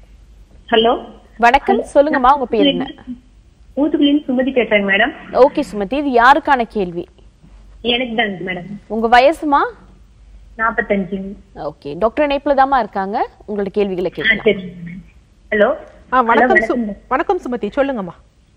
ஹலோ வணக்கம் சொல்லுங்கம்மா உங்க பேர் என்ன ஊத்துக்குளின்னு சுமதி பேசுறேங்க மேடம் ஓகே சுமதி இது யாருக்கான கேள்வி எனக்கு தாங்க மேடம் உங்க வயசுமா நாற்பத்தஞ்சு ஓகே டாக்டர் இணைப்புல தாமா இருக்காங்க உங்களோட கேள்விகளை ஆ கேட்கலாம் சரி ஹலோ ஆ வணக்கம் சு வணக்கம் சுமதி சொல்லுங்கம்மா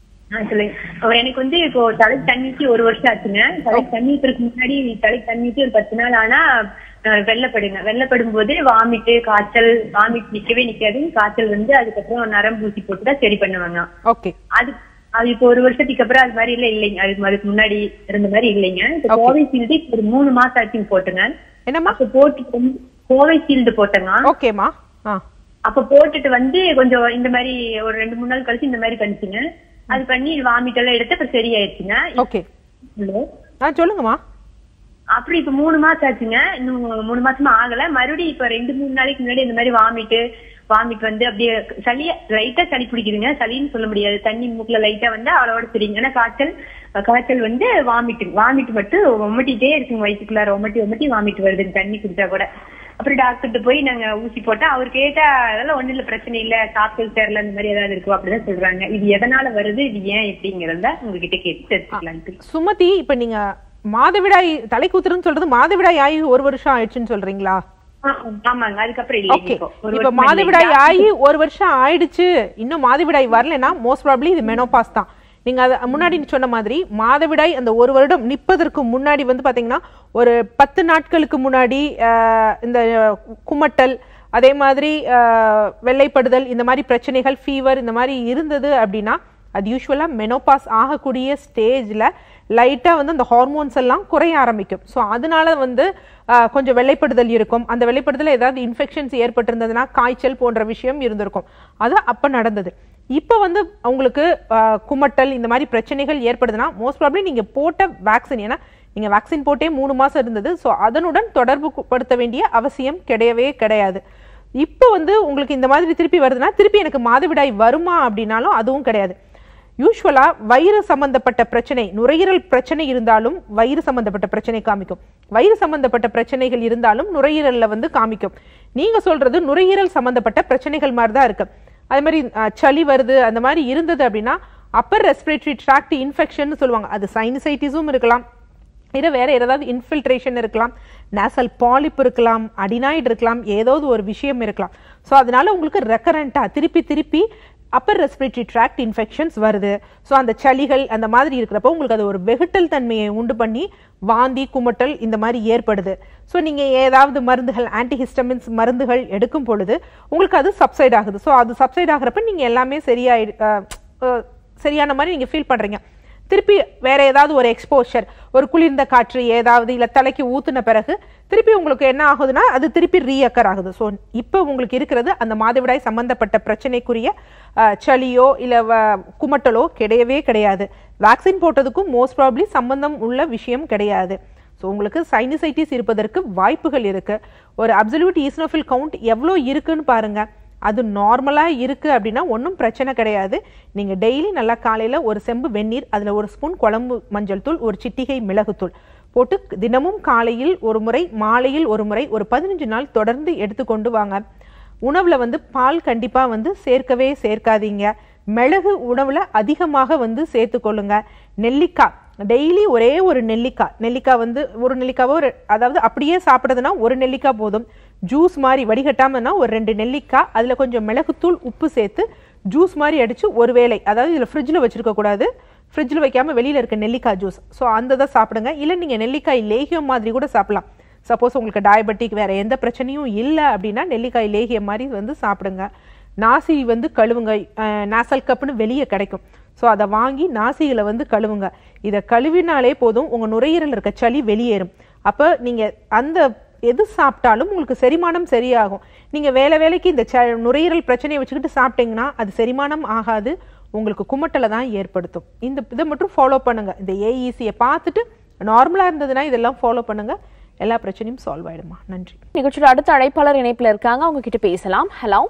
ஆ சொல்லுங்க அவர் எனக்கு வந்து இப்போ தலை தண்ணிக்கு ஒரு வருஷம் ஆச்சுங்க தலை தண்ணி ஊத்துறதுக்கு முன்னாடி தலை தண்ணிக்கு ஒரு பத்து நாள் ஆனா அஹ், வெள்ளப்படுங்க வெள்ளப்படும் போது வாமிட்டு காய்ச்சல் வாமிட் நிக்கவே நிக்காது காய்ச்சல் வந்து அதுக்கப்புறம் நரம்பு ஊசி போட்டு தான் சரி பண்ணுவாங்க ஓகே அது அது இப்போ ஒரு வருஷத்துக்கு அப்புறம் அது மாதிரி இல்ல இல்லைங்க அதுக்கு அதுக்கு முன்னாடி இருந்த மாதிரி இல்லைங்க இப்போ கோவைஷீல்டு இப்போ ஒரு மூணு மாசம் ஆச்சுங்க போட்டுங்க என்னம்மா அப்ப போட்டுட்டு வந்து கோவைஷீல்டு போட்டேங்க ஓகேம்மா ஆ அப்ப போட்டுட்டு வந்து கொஞ்சம் இந்த மாதிரி ஒரு ரெண்டு மூணு நாள் கழிச்சு இந்த மாதிரி பண்ணிச்சுங்க அது பண்ணி வாமிட் எல்லாம் எடுத்து இப்ப சரியாயிடுச்சுங்க ஓகே ஹலோ ஆ சொல்லுங்கம்மா அப்படி இப்ப மூணு மாசம் ஆச்சுங்க இன்னும் மூணு மாசமா ஆகல மறுபடியும் இப்ப ரெண்டு மூணு நாளைக்கு முன்னாடி இந்த மாதிரி வாமிட்டு வாமிட் வந்து அப்படியே சளிய லைட்டா சளி பிடிக்குதுங்க சளின்னு சொல்ல முடியாது தண்ணி மூக்குல லைட்டா வந்து அவளோட தெரியுங்க ஆனா காய்ச்சல் காய்ச்சல் வந்து வாமிட்டு வாமிட் மட்டும் ஒமட்டிட்டே இருக்குங்க வயிற்றுக்குள்ளார ஒமட்டி ஒமட்டி வாமிட் வருதுங்க தண்ணி குடிச்சா கூட அப்புறம் டாக்டர்கிட்ட போய் நாங்க ஊசி போட்டா அவர் கேட்டா அதெல்லாம் ஒண்ணு இல்ல பிரச்சனை இல்ல காய்ச்சல் சேரல இந்த மாதிரி ஏதாவது இருக்கும் அப்படிதான் சொல்றாங்க இது எதனால வருது இது ஏன் எப்படிங்கறத உங்ககிட்ட கேட்டு தெரிஞ்சுக்கலான்ட்டு சுமதி இப்ப நீங்க மாதவிடாய் தலை கூத்துறன்னு சொல்றது மாதவிடாய் ஆகி ஒரு வருஷம் ஆயிடுச்சுன்னு சொல்றீங்களா ஆ, ஆமாங்க அதுக்கப்புறம் இல்லைங்க ஓகே இப்போ ஒரு இப்ப வருஷம் மாதவிடாய் இல்லைங்க. ஆகி ஒரு வருஷம் ஆயிடுச்சு இன்னும் மாதவிடாய் வரலைன்னா மோஸ்ட் ப்ராப்ளி இது மெனோபாஸ் தான் நீங்க அது முன்னாடி சொன்ன மாதிரி மாதவிடாய் அந்த ஒரு வருடம் நிப்பதற்கு முன்னாடி வந்து பாத்தீங்கன்னா ஒரு பத்து நாட்களுக்கு முன்னாடி ஆஹ், இந்த குமட்டல் அதே மாதிரி ஆஹ், வெள்ளைப்படுதல் இந்த மாதிரி பிரச்சனைகள் ஃபீவர் இந்த மாதிரி இருந்தது அப்படின்னா அது யூஸ்வலா மெனோபாஸ் ஆகக்கூடிய ஸ்டேஜ்ல லைட்டா வந்து அந்த ஹார்மோன்ஸ் எல்லாம் குறைய ஆரம்பிக்கும் ஸோ அதனால வந்து ஆஹ், கொஞ்சம் வெள்ளைப்படுதல் இருக்கும் அந்த வெள்ளைப்படுதல ஏதாவது இன்ஃபெக்ஷன்ஸ் ஏற்பட்டிருந்ததுன்னா காய்ச்சல் போன்ற விஷயம் இருந்திருக்கும் அது அப்ப நடந்தது இப்போ வந்து உங்களுக்கு ஆஹ், குமட்டல் இந்த மாதிரி பிரச்சனைகள் ஏற்படுதுன்னா மோஸ்ட் ப்ராப்ளி நீங்க போட்ட வேக்சின் ஏன்னா நீங்க வேக்சின் போட்டே மூணு மாசம் இருந்தது ஸோ அதனுடன் தொடர்பு கு- படுத்த வேண்டிய அவசியம் கிடையவே கிடையாது இப்போ வந்து உங்களுக்கு இந்த மாதிரி திருப்பி வருதுன்னா திருப்பி எனக்கு மாதவிடாய் வருமா அப்படின்னாலும் அதுவும் கிடையாது யூஸ்வலா வயிறு சம்பந்தப்பட்ட பிரச்சனை நுரையீரல் பிரச்சனை இருந்தாலும் வயிறு சம்பந்தப்பட்ட பிரச்சனை காமிக்கும் வயிறு சம்பந்தப்பட்ட பிரச்சனைகள் இருந்தாலும் நுரையீரல்ல வந்து காமிக்கும் நீங்க சொல்றது நுரையீரல் சம்பந்தப்பட்ட பிரச்சனைகள் மாதிரி தான் இருக்கு அதே மாதிரி அஹ், சளி வருது அந்த மாதிரி இருந்தது அப்படின்னா அப்பர் ரெஸ்பிரேட்டரி ட்ராக்ட் இன்ஃபெக்ஷன் சொல்லுவாங்க அது சைனசைட்டிஸும் இருக்கலாம் இல்ல வேற ஏதாவது இன்ஃபில்ட்ரேஷன் இருக்கலாம் நேசல் பாலிப் இருக்கலாம் அடினாய்டு இருக்கலாம் ஏதாவது ஒரு விஷயம் இருக்கலாம் ஸோ அதனால உங்களுக்கு ரெக்கரண்டா திருப்பி திருப்பி அப்பர் ரெஸ்பிரேட்டரி ட்ராக்ட் இன்ஃபெக்ஷன்ஸ் வருது ஸோ அந்த சளிகள் அந்த மாதிரி இருக்கிறப்போ உங்களுக்கு அது ஒரு வெகுட்டல் தன்மையை உண்டு பண்ணி வாந்தி குமட்டல் இந்த மாதிரி ஏற்படுது ஸோ நீங்கள் ஏதாவது மருந்துகள் ஆன்டிஹிஸ்டமின்ஸ் மருந்துகள் எடுக்கும் பொழுது உங்களுக்கு அது சப்சைட் ஆகுது ஸோ அது சப்சைட் ஆகுறப்ப நீங்கள் எல்லாமே சரியாயி அஹ், அஹ், சரியான மாதிரி நீங்கள் ஃபீல் பண்ணுறீங்க திருப்பி வேற ஏதாவது ஒரு எக்ஸ்போஷர் ஒரு குளிர்ந்த காற்று ஏதாவது இல்ல தலைக்கு ஊத்துன பிறகு திருப்பி உங்களுக்கு என்ன ஆகுதுன்னா அது திருப்பி ரீஅக்கர் ஆகுது ஸோ இப்போ உங்களுக்கு இருக்கிறது அந்த மாதவிடாய் சம்பந்தப்பட்ட பிரச்சனைக்குரிய அஹ், சளியோ இல்ல வ- குமட்டலோ கிடையவே கிடையாது வேக்சின் போட்டதுக்கும் மோஸ்ட் ப்ராப்ளி சம்பந்தம் உள்ள விஷயம் கிடையாது ஸோ உங்களுக்கு சைனசைட்டிஸ் இருப்பதற்கு வாய்ப்புகள் இருக்கு ஒரு அப்சல்யூட் ஈஸ்னோஃபில் கவுண்ட் எவ்வளோ இருக்குன்னு பாருங்க அது நார்மலாக இருக்குது அப்படின்னா ஒன்றும் பிரச்சனை கிடையாது நீங்கள் டெய்லி நல்லா காலையில் ஒரு செம்பு வெந்நீர் அதில் ஒரு ஸ்பூன் குழம்பு மஞ்சள் தூள் ஒரு சிட்டிகை மிளகுத்தூள் போட்டு தினமும் காலையில் ஒரு முறை மாலையில் ஒரு முறை ஒரு பதினஞ்சு நாள் தொடர்ந்து எடுத்துக்கொண்டு வாங்க உணவுல வந்து பால் கண்டிப்பா வந்து சேர்க்கவே சேர்க்காதீங்க மிளகு உணவுல அதிகமாக வந்து சேர்த்துக்கொள்ளுங்க நெல்லிக்காய் டெய்லி ஒரே ஒரு நெல்லிக்காய் நெல்லிக்காய் வந்து ஒரு நெல்லிக்காவோ ஒரு அதாவது அப்படியே சாப்பிடுறதுனா ஒரு நெல்லிக்காய் போதும் ஜூஸ் மாதிரி வடிகட்டாமன்னா ஒரு ரெண்டு நெல்லிக்காய் அதுல கொஞ்சம் மிளகுத்தூள் உப்பு சேர்த்து ஜூஸ் மாதிரி அடிச்சு ஒரு வேளை அதாவது இதுல ஃப்ரிட்ஜில் வச்சிருக்க கூடாது ஃப்ரிட்ஜில் வைக்காம வெளியில இருக்க நெல்லிக்காய் ஜூஸ் ஸோ அந்த தான் சாப்பிடுங்க இல்லை நீங்க நெல்லிக்காய் லேகியம் மாதிரி கூட சாப்பிடலாம் சப்போஸ் உங்களுக்கு டயபெட்டிக் வேற எந்த பிரச்சனையும் இல்லை அப்படின்னா நெல்லிக்காய் லேகியம் மாதிரி வந்து சாப்பிடுங்க நாசி வந்து கழுவுங்க நாசல் கப்புன்னு வெளியே கிடைக்கும் ஸோ அதை வாங்கி நாசிகளை வந்து கழுவுங்க இதை கழுவினாலே போதும் உங்க நுரையீரல் இருக்க சளி வெளியேறும் அப்போ நீங்க அந்த எது சாப்பிட்டாலும் உங்களுக்கு செரிமானம் சரியாகும் நீங்க வேலை வேலைக்கு இந்த ச நுரையீரல் பிரச்சனையை வச்சுக்கிட்டு சாப்பிட்டீங்கன்னா அது செரிமானம் ஆகாது உங்களுக்கு குமட்டலை தான் ஏற்படுத்தும் இந்த இதை மட்டும் ஃபாலோ பண்ணுங்க இந்த ஏஇசியை பார்த்துட்டு நார்மலா இருந்ததுன்னா இதெல்லாம் ஃபாலோ பண்ணுங்க எல்லா பிரச்சனையும் சால்வ் ஆயிடுமா நன்றி நிகழ்ச்சியோட அடுத்த அழைப்பாளர் இணைப்புல இருக்காங்க அவங்க கிட்ட பேசலாம் ஹலோ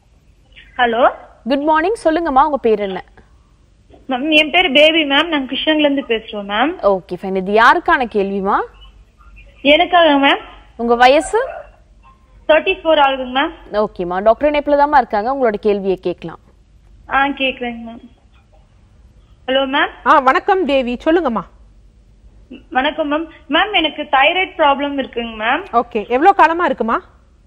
ஹலோ குட் மார்னிங் சொல்லுங்கம்மா உங்க பேர் என்ன மேம் என் பேர் பேபி மேம் நாங்க கிருஷ்ணகிரில இருந்து பேசுறோம் மேம் ஓகே ஃபைன் இது யாருக்கான கேள்விமா எனக்காக மேம் உங்க வயசு தேர்ட்டி ஃபோர் ஆகுதுங்க மேம் ஓகேம்மா டாக்டர் இணைப்புல தாம்மா இருக்காங்க உங்களோட கேள்வியை கேட்கலாம் ஆ கேக்குறேங்க மேம் ஹலோ மேம் ஆ வணக்கம் தேவி சொல்லுங்கம்மா வணக்கம் மேம் மேம் எனக்கு தைராய்டு ப்ராப்ளம் இருக்குங்க மேம் ஓகே எவ்வளோ காலமா இருக்குமா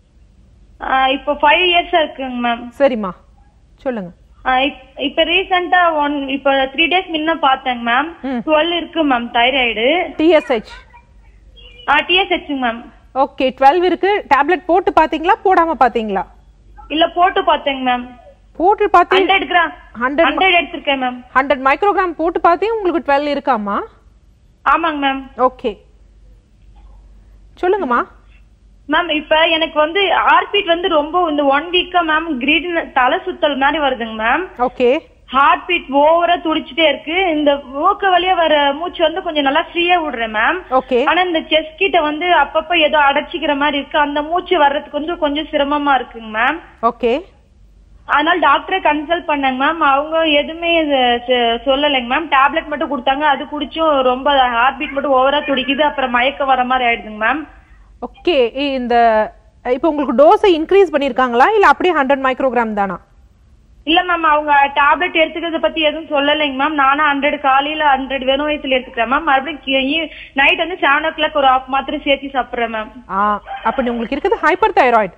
இப்போ ஃபைவ் இயர்ஸா இருக்குங்க மேம் சரிம்மா சொல்லுங்க இப்ப ரீசெண்டா ஒன் இப்ப த்ரீ டேஸ் முன்ன பார்த்தேங்க மேம் ம். டுவெல் இருக்கு ma'am thyroid TSH TSH ma'am okay twelve இருக்கு டேப்லெட் போட்டு பாத்தீங்களா போடாம பாத்தீங்களா இல்ல போட்டு பார்த்தேங்க மேம் போட்டு பார்த்தீங்க ஹண்ட்ரட் கிராம் ஹண்ட்ரட் ஹண்ட்ரட் எடுத்திருக்கேன் மேம் ஹண்ட்ரட் மைக்ரோகிராம் போட்டு பார்த்தே உங்களுக்கு டுவெல் இருக்காமா ஆமாங்க மேம் ஓகே சொல்லுங்கம்மா மேம் இப்ப எனக்கு வந்து ஹார்ட்பீட் வந்து ரொம்ப இந்த ஒன் வீக்கா மேம் கிரீட் தலை சுத்தல் மாதிரி வருதுங்க மேம் ஓகே ஹார்ட் பீட் ஓவரா துடிச்சிட்டே இருக்கு இந்த மூக்கு வழியா வர மூச்சு வந்து கொஞ்சம் நல்லா ஃப்ரீயா விடுறேன் மேம் ஓகே ஆனா இந்த செஸ்ட் கிட்ட வந்து அப்பப்ப ஏதோ அடைச்சிக்கிற மாதிரி இருக்கு அந்த மூச்சு வர்றதுக்கு வந்து கொஞ்சம் சிரமமா இருக்குங்க மேம் ஓகே அதனால டாக்டரை கன்சல்ட் பண்ணேங்க மேம் அவங்க எதுவுமே இது சொ- சொல்லலைங்க மேம் டேப்லெட் மட்டும் கொடுத்தாங்க அது குடிச்சும் ரொம்ப ஹார்ட் பீட் மட்டும் ஓவரா துடிக்குது அப்புறம் மயக்கம் வர மாதிரி ஆயிடுதுங்க மேம் ஓகே இந்த இப்போ உங்களுக்கு டோஸை இன்க்ரீஸ் பண்ணிருக்காங்களா இல்ல அப்படியே ஹண்ட்ரட் மைக்ரோகிராம் தானா இல்ல மேம் அவங்க டேப்லெட் எடுத்துக்கிறத பத்தி எதுவும் சொல்லலைங்க மேம் நானும் ஹண்ட்ரட் காலையில ஹண்ட்ரட் வெறும் வயசுல எடுத்துக்கிறேன் மேம் மறுபடியும் நைட் வந்து செவன் ஓ கிளாக் ஒரு ஆஃப் மாத்திரை சேர்த்து சாப்பிடுறேன் மேம் ஆ அப்ப உங்களுக்கு இருக்குது ஹைப்பர் தைராய்டு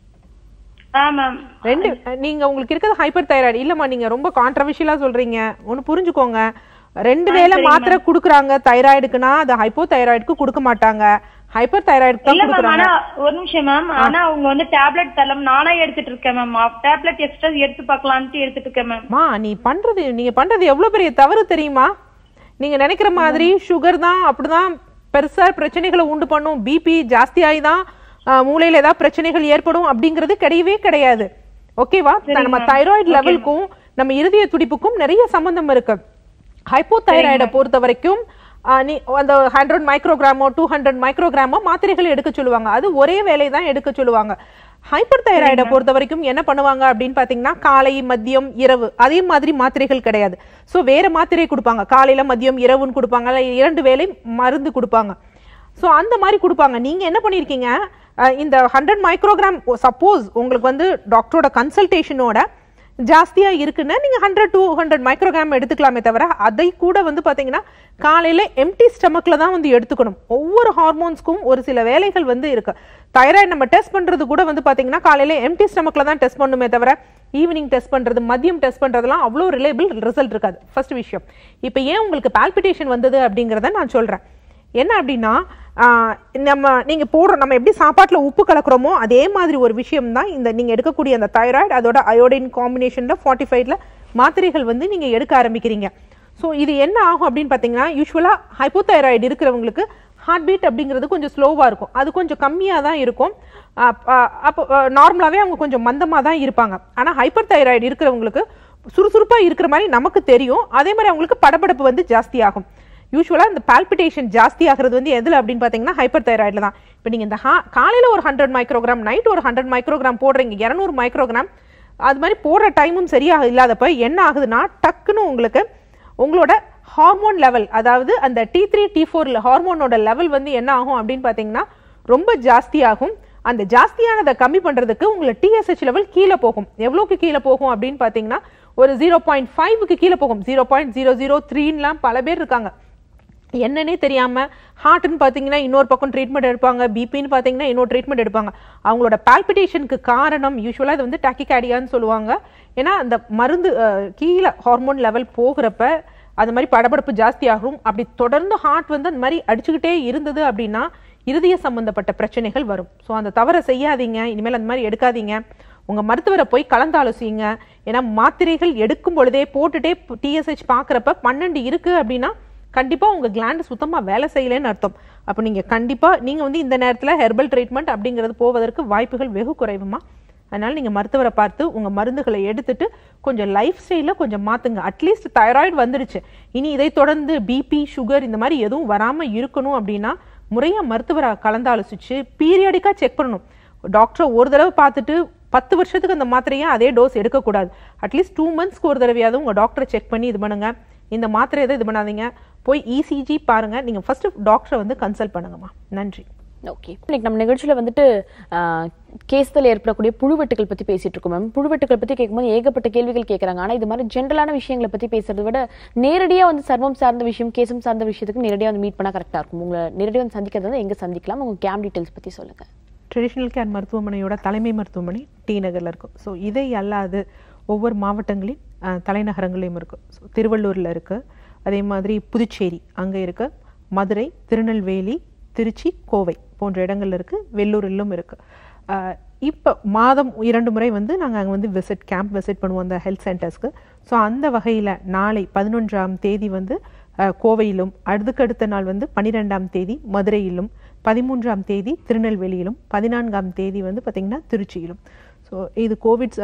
ஆ மேம் ரெண்டு நீங்க உங்களுக்கு இருக்கிறது ஹைப்பர் தைராய்டு இல்லம்மா நீங்க ரொம்ப கான்ட்ரவர்ஷியலா சொல்றீங்க ஒன்னு புரிஞ்சுக்கோங்க ரெண்டு வேளை மாத்திரை குடுக்குறாங்க தைராய்டுக்குன்னா அது ஹைப்போ தைராய்டுக்கு கொடுக்க மாட்டாங்க ஹைப்பர் தைராய்டுக்கு தான் இல்ல மேம் கொடுக்குறாங்க ஆனா ஒரு நிமிஷம் மேம் ஆனா அவங்க வந்து டேப்லெட் தரம் நானா எடுத்துட்டு இருக்கேன் மேம் டேப்லெட் எக்ஸ்ட்ரா எடுத்து பார்க்கலான்ட்டு எடுத்துட்டு இருக்கேன் மேம் மா நீ பண்றது நீங்க பண்றது எவ்வளவு பெரிய தவறு தெரியுமா நீங்க நினைக்கிற மாதிரி சுகர் தான் அப்படிதான் பெருசா பிரச்சனைகளை உண்டு பண்ணும் பிபி ஜாஸ்தியாகி தான் ஆஹ், மூளையில ஏதாவது பிரச்சனைகள் ஏற்படும் அப்படிங்கிறது கிடையவே கிடையாது ஓகேவா நம்ம தைராய்டு லெவலுக்கும் நம்ம இருதய துடிப்புக்கும் நிறைய சம்பந்தம் இருக்கு ஹைப்போ தைராய்டை பொறுத்த வரைக்கும் ஆஹ், நீ அந்த ஹண்ட்ரட் மைக்ரோகிராமோ டூ ஹண்ட்ரட் மைக்ரோகிராமோ மாத்திரைகள் எடுக்க சொல்லுவாங்க அது ஒரே வேலை தான் எடுக்க சொல்லுவாங்க ஹைப்பர் தைராய்டை பொறுத்த வரைக்கும் என்ன பண்ணுவாங்க அப்படின்னு பாத்தீங்கன்னா காலை மதியம் இரவு அதே மாதிரி மாத்திரைகள் கிடையாது சோ வேற மாத்திரை கொடுப்பாங்க காலையில மதியம் இரவுன்னு கொடுப்பாங்க இல்ல இரண்டு வேளை மருந்து கொடுப்பாங்க சோ அந்த மாதிரி கொடுப்பாங்க நீங்க என்ன பண்ணிருக்கீங்க அஹ் இந்த ஹண்ட்ரட் மைக்ரோகிராம் சப்போஸ் உங்களுக்கு வந்து டாக்டரோட கன்சல்டேஷனோட ஜாஸ்தியா இருக்குன்னா நீங்க ஹண்ட்ரட் டூ ஹண்ட்ரட் மைக்ரோகிராம் எடுத்துக்கலாமே தவிர அதை கூட வந்து பாத்தீங்கன்னா காலையில எம்டி ஸ்டமக்ல தான் வந்து எடுத்துக்கணும் ஒவ்வொரு ஹார்மோன்ஸ்க்கும் ஒரு சில வேலைகள் வந்து இருக்கு தைராய்டு நம்ம டெஸ்ட் பண்றது கூட வந்து பாத்தீங்கன்னா காலையில எம்டி ஸ்டமக்ல தான் டெஸ்ட் பண்ணுமே தவிர ஈவினிங் டெஸ்ட் பண்றது மதியம் டெஸ்ட் பண்றதெல்லாம் அவ்வளோ ரிலேபிள் ரிசல்ட் இருக்காது ஃபர்ஸ்ட் விஷயம் இப்போ ஏன் உங்களுக்கு பால்பிட்டேஷன் வந்தது அப்படிங்கிறத நான் சொல்றேன் என்ன அப்படின்னா ஆஹ் நம்ம நீங்க போடுற நம்ம எப்படி சாப்பாட்டுல உப்பு கலக்குறோமோ அதே மாதிரி ஒரு விஷயம் தான் இந்த நீங்க எடுக்கக்கூடிய அந்த தைராய்டு அதோட அயோடின் காம்பினேஷன்ல ஃபார்ட்டி ஃபைவ்ல மாத்திரைகள் வந்து நீங்க எடுக்க ஆரம்பிக்கிறீங்க ஸோ இது என்ன ஆகும் அப்படின்னு பார்த்தீங்கன்னா யூஸ்வலாக ஹைப்போதைராய்டு இருக்கிறவங்களுக்கு ஹார்ட் பீட் அப்படிங்கிறது கொஞ்சம் ஸ்லோவாக இருக்கும் அது கொஞ்சம் கம்மியாக தான் இருக்கும் அப்- அ- அப்போ நார்மலாகவே அவங்க கொஞ்சம் மந்தமாக தான் இருப்பாங்க ஆனால் ஹைப்பர் தைராய்டு இருக்கிறவங்களுக்கு சுறுசுறுப்பாக இருக்கிற மாதிரி நமக்கு தெரியும் அதே மாதிரி அவங்களுக்கு படபடப்பு வந்து ஜாஸ்தி ஆகும் யூஸ்வலாக இந்த பால்பிட்டேஷன் ஜாஸ்தி ஆகிறது வந்து எதில் அப்படின்னு பார்த்தீங்கன்னா ஹைப்பர் தைராய்டில் தான் இப்போ நீங்கள் இந்த ஹா காலையில் ஒரு ஹண்ட்ரட் மைக்ரோகிராம் நைட் ஒரு ஹண்ட்ரட் மைக்ரோகிராம் போடுறீங்க இரநூறு மைக்ரோகிராம் அது மாதிரி போடுற டைமும் சரியாக இல்லாதப்ப என்ன ஆகுதுன்னா டக்குன்னு உங்களுக்கு உங்களோட ஹார்மோன் லெவல் அதாவது அந்த டி த்ரீ டி ஃபோர் ஹார்மோனோட லெவல் வந்து என்ன ஆகும் அப்படின்னு பார்த்தீங்கன்னா ரொம்ப ஜாஸ்தியாகும் அந்த ஜாஸ்தியானதை கம்மி பண்றதுக்கு உங்களை டிஎஸ்ஹெச் லெவல் கீழே போகும் எவ்வளோக்கு கீழே போகும் அப்படின்னு பார்த்தீங்கன்னா ஒரு ஜீரோ பாயிண்ட் ஃபைவ்க்கு கீழே போகும் ஜீரோ பாயிண்ட் ஜீரோ ஜீரோ த்ரீன்லாம் பல பேர் இருக்காங்க என்னன்னே தெரியாம ஹார்ட்னு பார்த்தீங்கன்னா இன்னொரு பக்கம் ட்ரீட்மெண்ட் எடுப்பாங்க பிபின்னு பார்த்தீங்கன்னா இன்னொரு ட்ரீட்மெண்ட் எடுப்பாங்க அவங்களோட பால்பிட்டேஷனுக்கு காரணம் யூஸ்வலாக இது வந்து டாக்கிகார்டியான்னு சொல்லுவாங்க ஏன்னா அந்த மருந்து அஹ், கீழே ஹார்மோன் லெவல் போகிறப்ப அது மாதிரி படபடப்பு ஜாஸ்தி ஆகும் அப்படி தொடர்ந்து ஹார்ட் வந்து அந்த மாதிரி அடிச்சுக்கிட்டே இருந்தது அப்படின்னா இருதய சம்பந்தப்பட்ட பிரச்சனைகள் வரும் ஸோ அந்த தவறை செய்யாதீங்க இனிமேல் அந்த மாதிரி எடுக்காதீங்க உங்க மருத்துவரை போய் கலந்தாலோசிங்க ஏன்னா மாத்திரைகள் எடுக்கும் பொழுதே போட்டுட்டே டிஎஸ்ஹெச் பார்க்குறப்ப பன்னெண்டு இருக்கு அப்படின்னா கண்டிப்பா உங்க கிளாண்ட் சுத்தமா வேலை செய்யலைன்னு அர்த்தம் அப்போ நீங்க கண்டிப்பா நீங்க வந்து இந்த நேரத்துல ஹெர்பல் ட்ரீட்மெண்ட் அப்படிங்கிறது போவதற்கு வாய்ப்புகள் வெகு குறைவுமா அதனால நீங்க மருத்துவரை பார்த்து உங்க மருந்துகளை எடுத்துட்டு கொஞ்சம் லைஃப் ஸ்டைல கொஞ்சம் மாத்துங்க அட்லீஸ்ட் தைராய்டு வந்துருச்சு இனி இதை தொடர்ந்து பிபி சுகர் இந்த மாதிரி எதுவும் வராம இருக்கணும் அப்படின்னா முறையா மருத்துவரை கலந்தாலோசிச்சு பீரியாடிக்கா செக் பண்ணணும் டாக்டரை ஒரு தடவை பார்த்துட்டு பத்து வருஷத்துக்கு அந்த மாத்திரையை அதே டோஸ் எடுக்கக்கூடாது அட்லீஸ்ட் டூ மந்த்ஸ்க்கு ஒரு தடவையாவது உங்க டாக்டரை செக் பண்ணி இது பண்ணுங்க இந்த மாத்திரை எதை இது பண்ணாதீங்க போய் இசிஜி பாருங்க நீங்க ஃபர்ஸ்ட் டாக்டரை வந்து கன்சல்ட் பண்ணுங்கம்மா நன்றி ஓகே இன்னைக்கு நம்ம நிகழ்ச்சியில வந்துட்டு ஆஹ், கேஸ்தல் ஏற்படக்கூடிய புழுவெட்டுகள் பத்தி பேசிட்டு இருக்கோம் மேம் புழுவெட்டுகள் பத்தி கேட்கும்போது ஏகப்பட்ட கேள்விகள் கேட்கறாங்க ஆனா இது மாதிரி ஜென்ரலான விஷயங்களை பத்தி பேசுறதை விட நேரடியா வந்து சர்வம் சார்ந்த விஷயம் கேசம் சார்ந்த விஷயத்துக்கு நேரடியா வந்து மீட் பண்ணா கரெக்டா இருக்கும் உங்களை நேரடியா வந்து சந்திக்கிறது வந்து எங்க சந்திக்கலாம் உங்க கேம் டீடைல்ஸ் பத்தி சொல்லுங்க ட்ரெடிஷ்னல் கேர் மருத்துவமனையோட தலைமை மருத்துவமனை டி நகரில் இருக்கும் ஸோ இதை அல்லாது ஒவ்வொரு மாவட்டங்களின் அஹ், தலைநகரங்களையும் இருக்கும் ஸோ திருவள்ளூரில் இருக்குது அதே மாதிரி புதுச்சேரி அங்கே இருக்கு மதுரை திருநெல்வேலி திருச்சி கோவை போன்ற இடங்கள்ல இருக்குது வெள்ளூரிலும் இருக்குது இப்போ மாதம் இரண்டு முறை வந்து நாங்கள் அங்கே வந்து விசிட் கேம்ப் விசிட் பண்ணுவோம் அந்த ஹெல்த் சென்டர்ஸ்க்கு ஸோ அந்த வகையில் நாளை பதினொன்றாம் தேதி வந்து அஹ், கோவையிலும் அதுக்கடுத்த நாள் வந்து பன்னிரெண்டாம் தேதி மதுரையிலும் பதிமூன்றாம் தேதி திருநெல்வேலியிலும் பதினான்காம் தேதி வந்து பார்த்திங்கன்னா திருச்சியிலும் ஸோ இது கோவிட்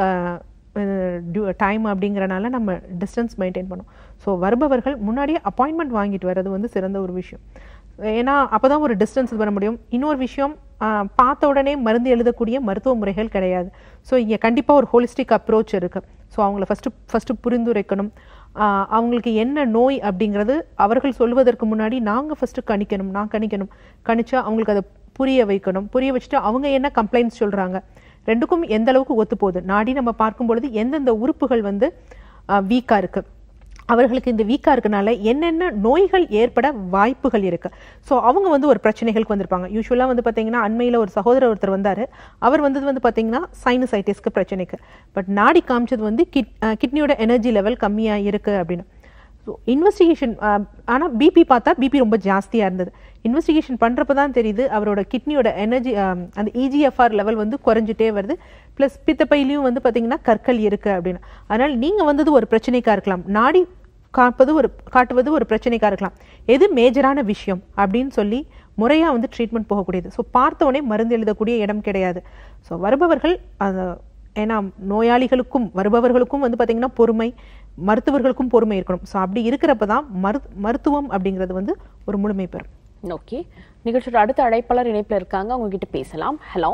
டைம் அப்படிங்கிறனால நம்ம டிஸ்டன்ஸ் மெயின்டைன் பண்ணோம் ஸோ வருபவர்கள் முன்னாடியே அப்பாயின்மெண்ட் வாங்கிட்டு வர்றது வந்து சிறந்த ஒரு விஷயம் ஏன்னா அப்போ தான் ஒரு டிஸ்டன்ஸ் வர முடியும் இன்னொரு விஷயம் ஆஹ், பார்த்த உடனே மருந்து எழுதக்கூடிய மருத்துவ முறைகள் கிடையாது ஸோ இங்கே கண்டிப்பாக ஒரு ஹோலிஸ்டிக் அப்ரோச் இருக்குது ஸோ அவங்கள ஃபஸ்ட்டு ஃபஸ்ட்டு புரிந்துரைக்கணும் ஆஹ், அவங்களுக்கு என்ன நோய் அப்படிங்கிறது அவர்கள் சொல்வதற்கு முன்னாடி நாங்கள் ஃபஸ்ட்டு கணிக்கணும் நான் கணிக்கணும் கணிச்சா அவங்களுக்கு அதை புரிய வைக்கணும் புரிய வச்சுட்டு அவங்க என்ன கம்ப்ளைண்ட்ஸ் சொல்கிறாங்க ரெண்டுக்கும் எந்த அளவுக்கு ஒத்து போகுது நாடி நம்ம பார்க்கும் பொழுது எந்தெந்த உறுப்புகள் வந்து வீக்காக இருக்குது அவர்களுக்கு இந்த வீக்காக இருக்கனால என்னென்ன நோய்கள் ஏற்பட வாய்ப்புகள் இருக்கு ஸோ அவங்க வந்து ஒரு பிரச்சனைகளுக்கு வந்திருப்பாங்க யூஸ்வலாக வந்து பார்த்தீங்கன்னா அண்மையில் ஒரு சகோதரர் ஒருத்தர் வந்தார் அவர் வந்தது வந்து பார்த்தீங்கன்னா சைனசைட்டிஸ்க்கு பிரச்சனைக்கு பட் நாடி காமிச்சது வந்து கிட் கிட்னியோட எனர்ஜி லெவல் கம்மியாக இருக்கு அப்படின்னு ஸோ இன்வெஸ்டிகேஷன் ஆனால் பிபி பார்த்தா பிபி ரொம்ப ஜாஸ்தியாக இருந்தது இன்வெஸ்டிகேஷன் பண்ணுறப்ப தான் தெரியுது அவரோட கிட்னியோட எனர்ஜி அந்த இஜிஎஃப்ஆர் லெவல் வந்து குறைஞ்சிட்டே வருது ப்ளஸ் பித்தப்பையிலையும் வந்து பார்த்தீங்கன்னா கற்கள் இருக்குது அப்படின்னு அதனால் நீங்கள் வந்தது ஒரு பிரச்சனைக்காக இருக்கலாம் நாடி காப்பது ஒரு காட்டுவது ஒரு பிரச்சனைக்காக இருக்கலாம் எது மேஜரான விஷயம் அப்படின்னு சொல்லி முறையாக வந்து ட்ரீட்மெண்ட் போகக்கூடியது ஸோ பார்த்த உடனே மருந்து எழுதக்கூடிய இடம் கிடையாது ஸோ வருபவர்கள் அந்த ஏன்னா நோயாளிகளுக்கும் வருபவர்களுக்கும் வந்து பார்த்திங்கன்னா பொறுமை மருத்துவர்களுக்கும் பொறுமை இருக்கணும் ஸோ அப்படி இருக்கிறப்ப தான் மரு மருத்துவம் அப்படிங்கிறது வந்து ஒரு முழுமை பெறும் ஓகே நிகழ்ச்சியோட அடுத்த அழைப்பாளர் இணைப்புல இருக்காங்க அவங்க கிட்ட பேசலாம் ஹலோ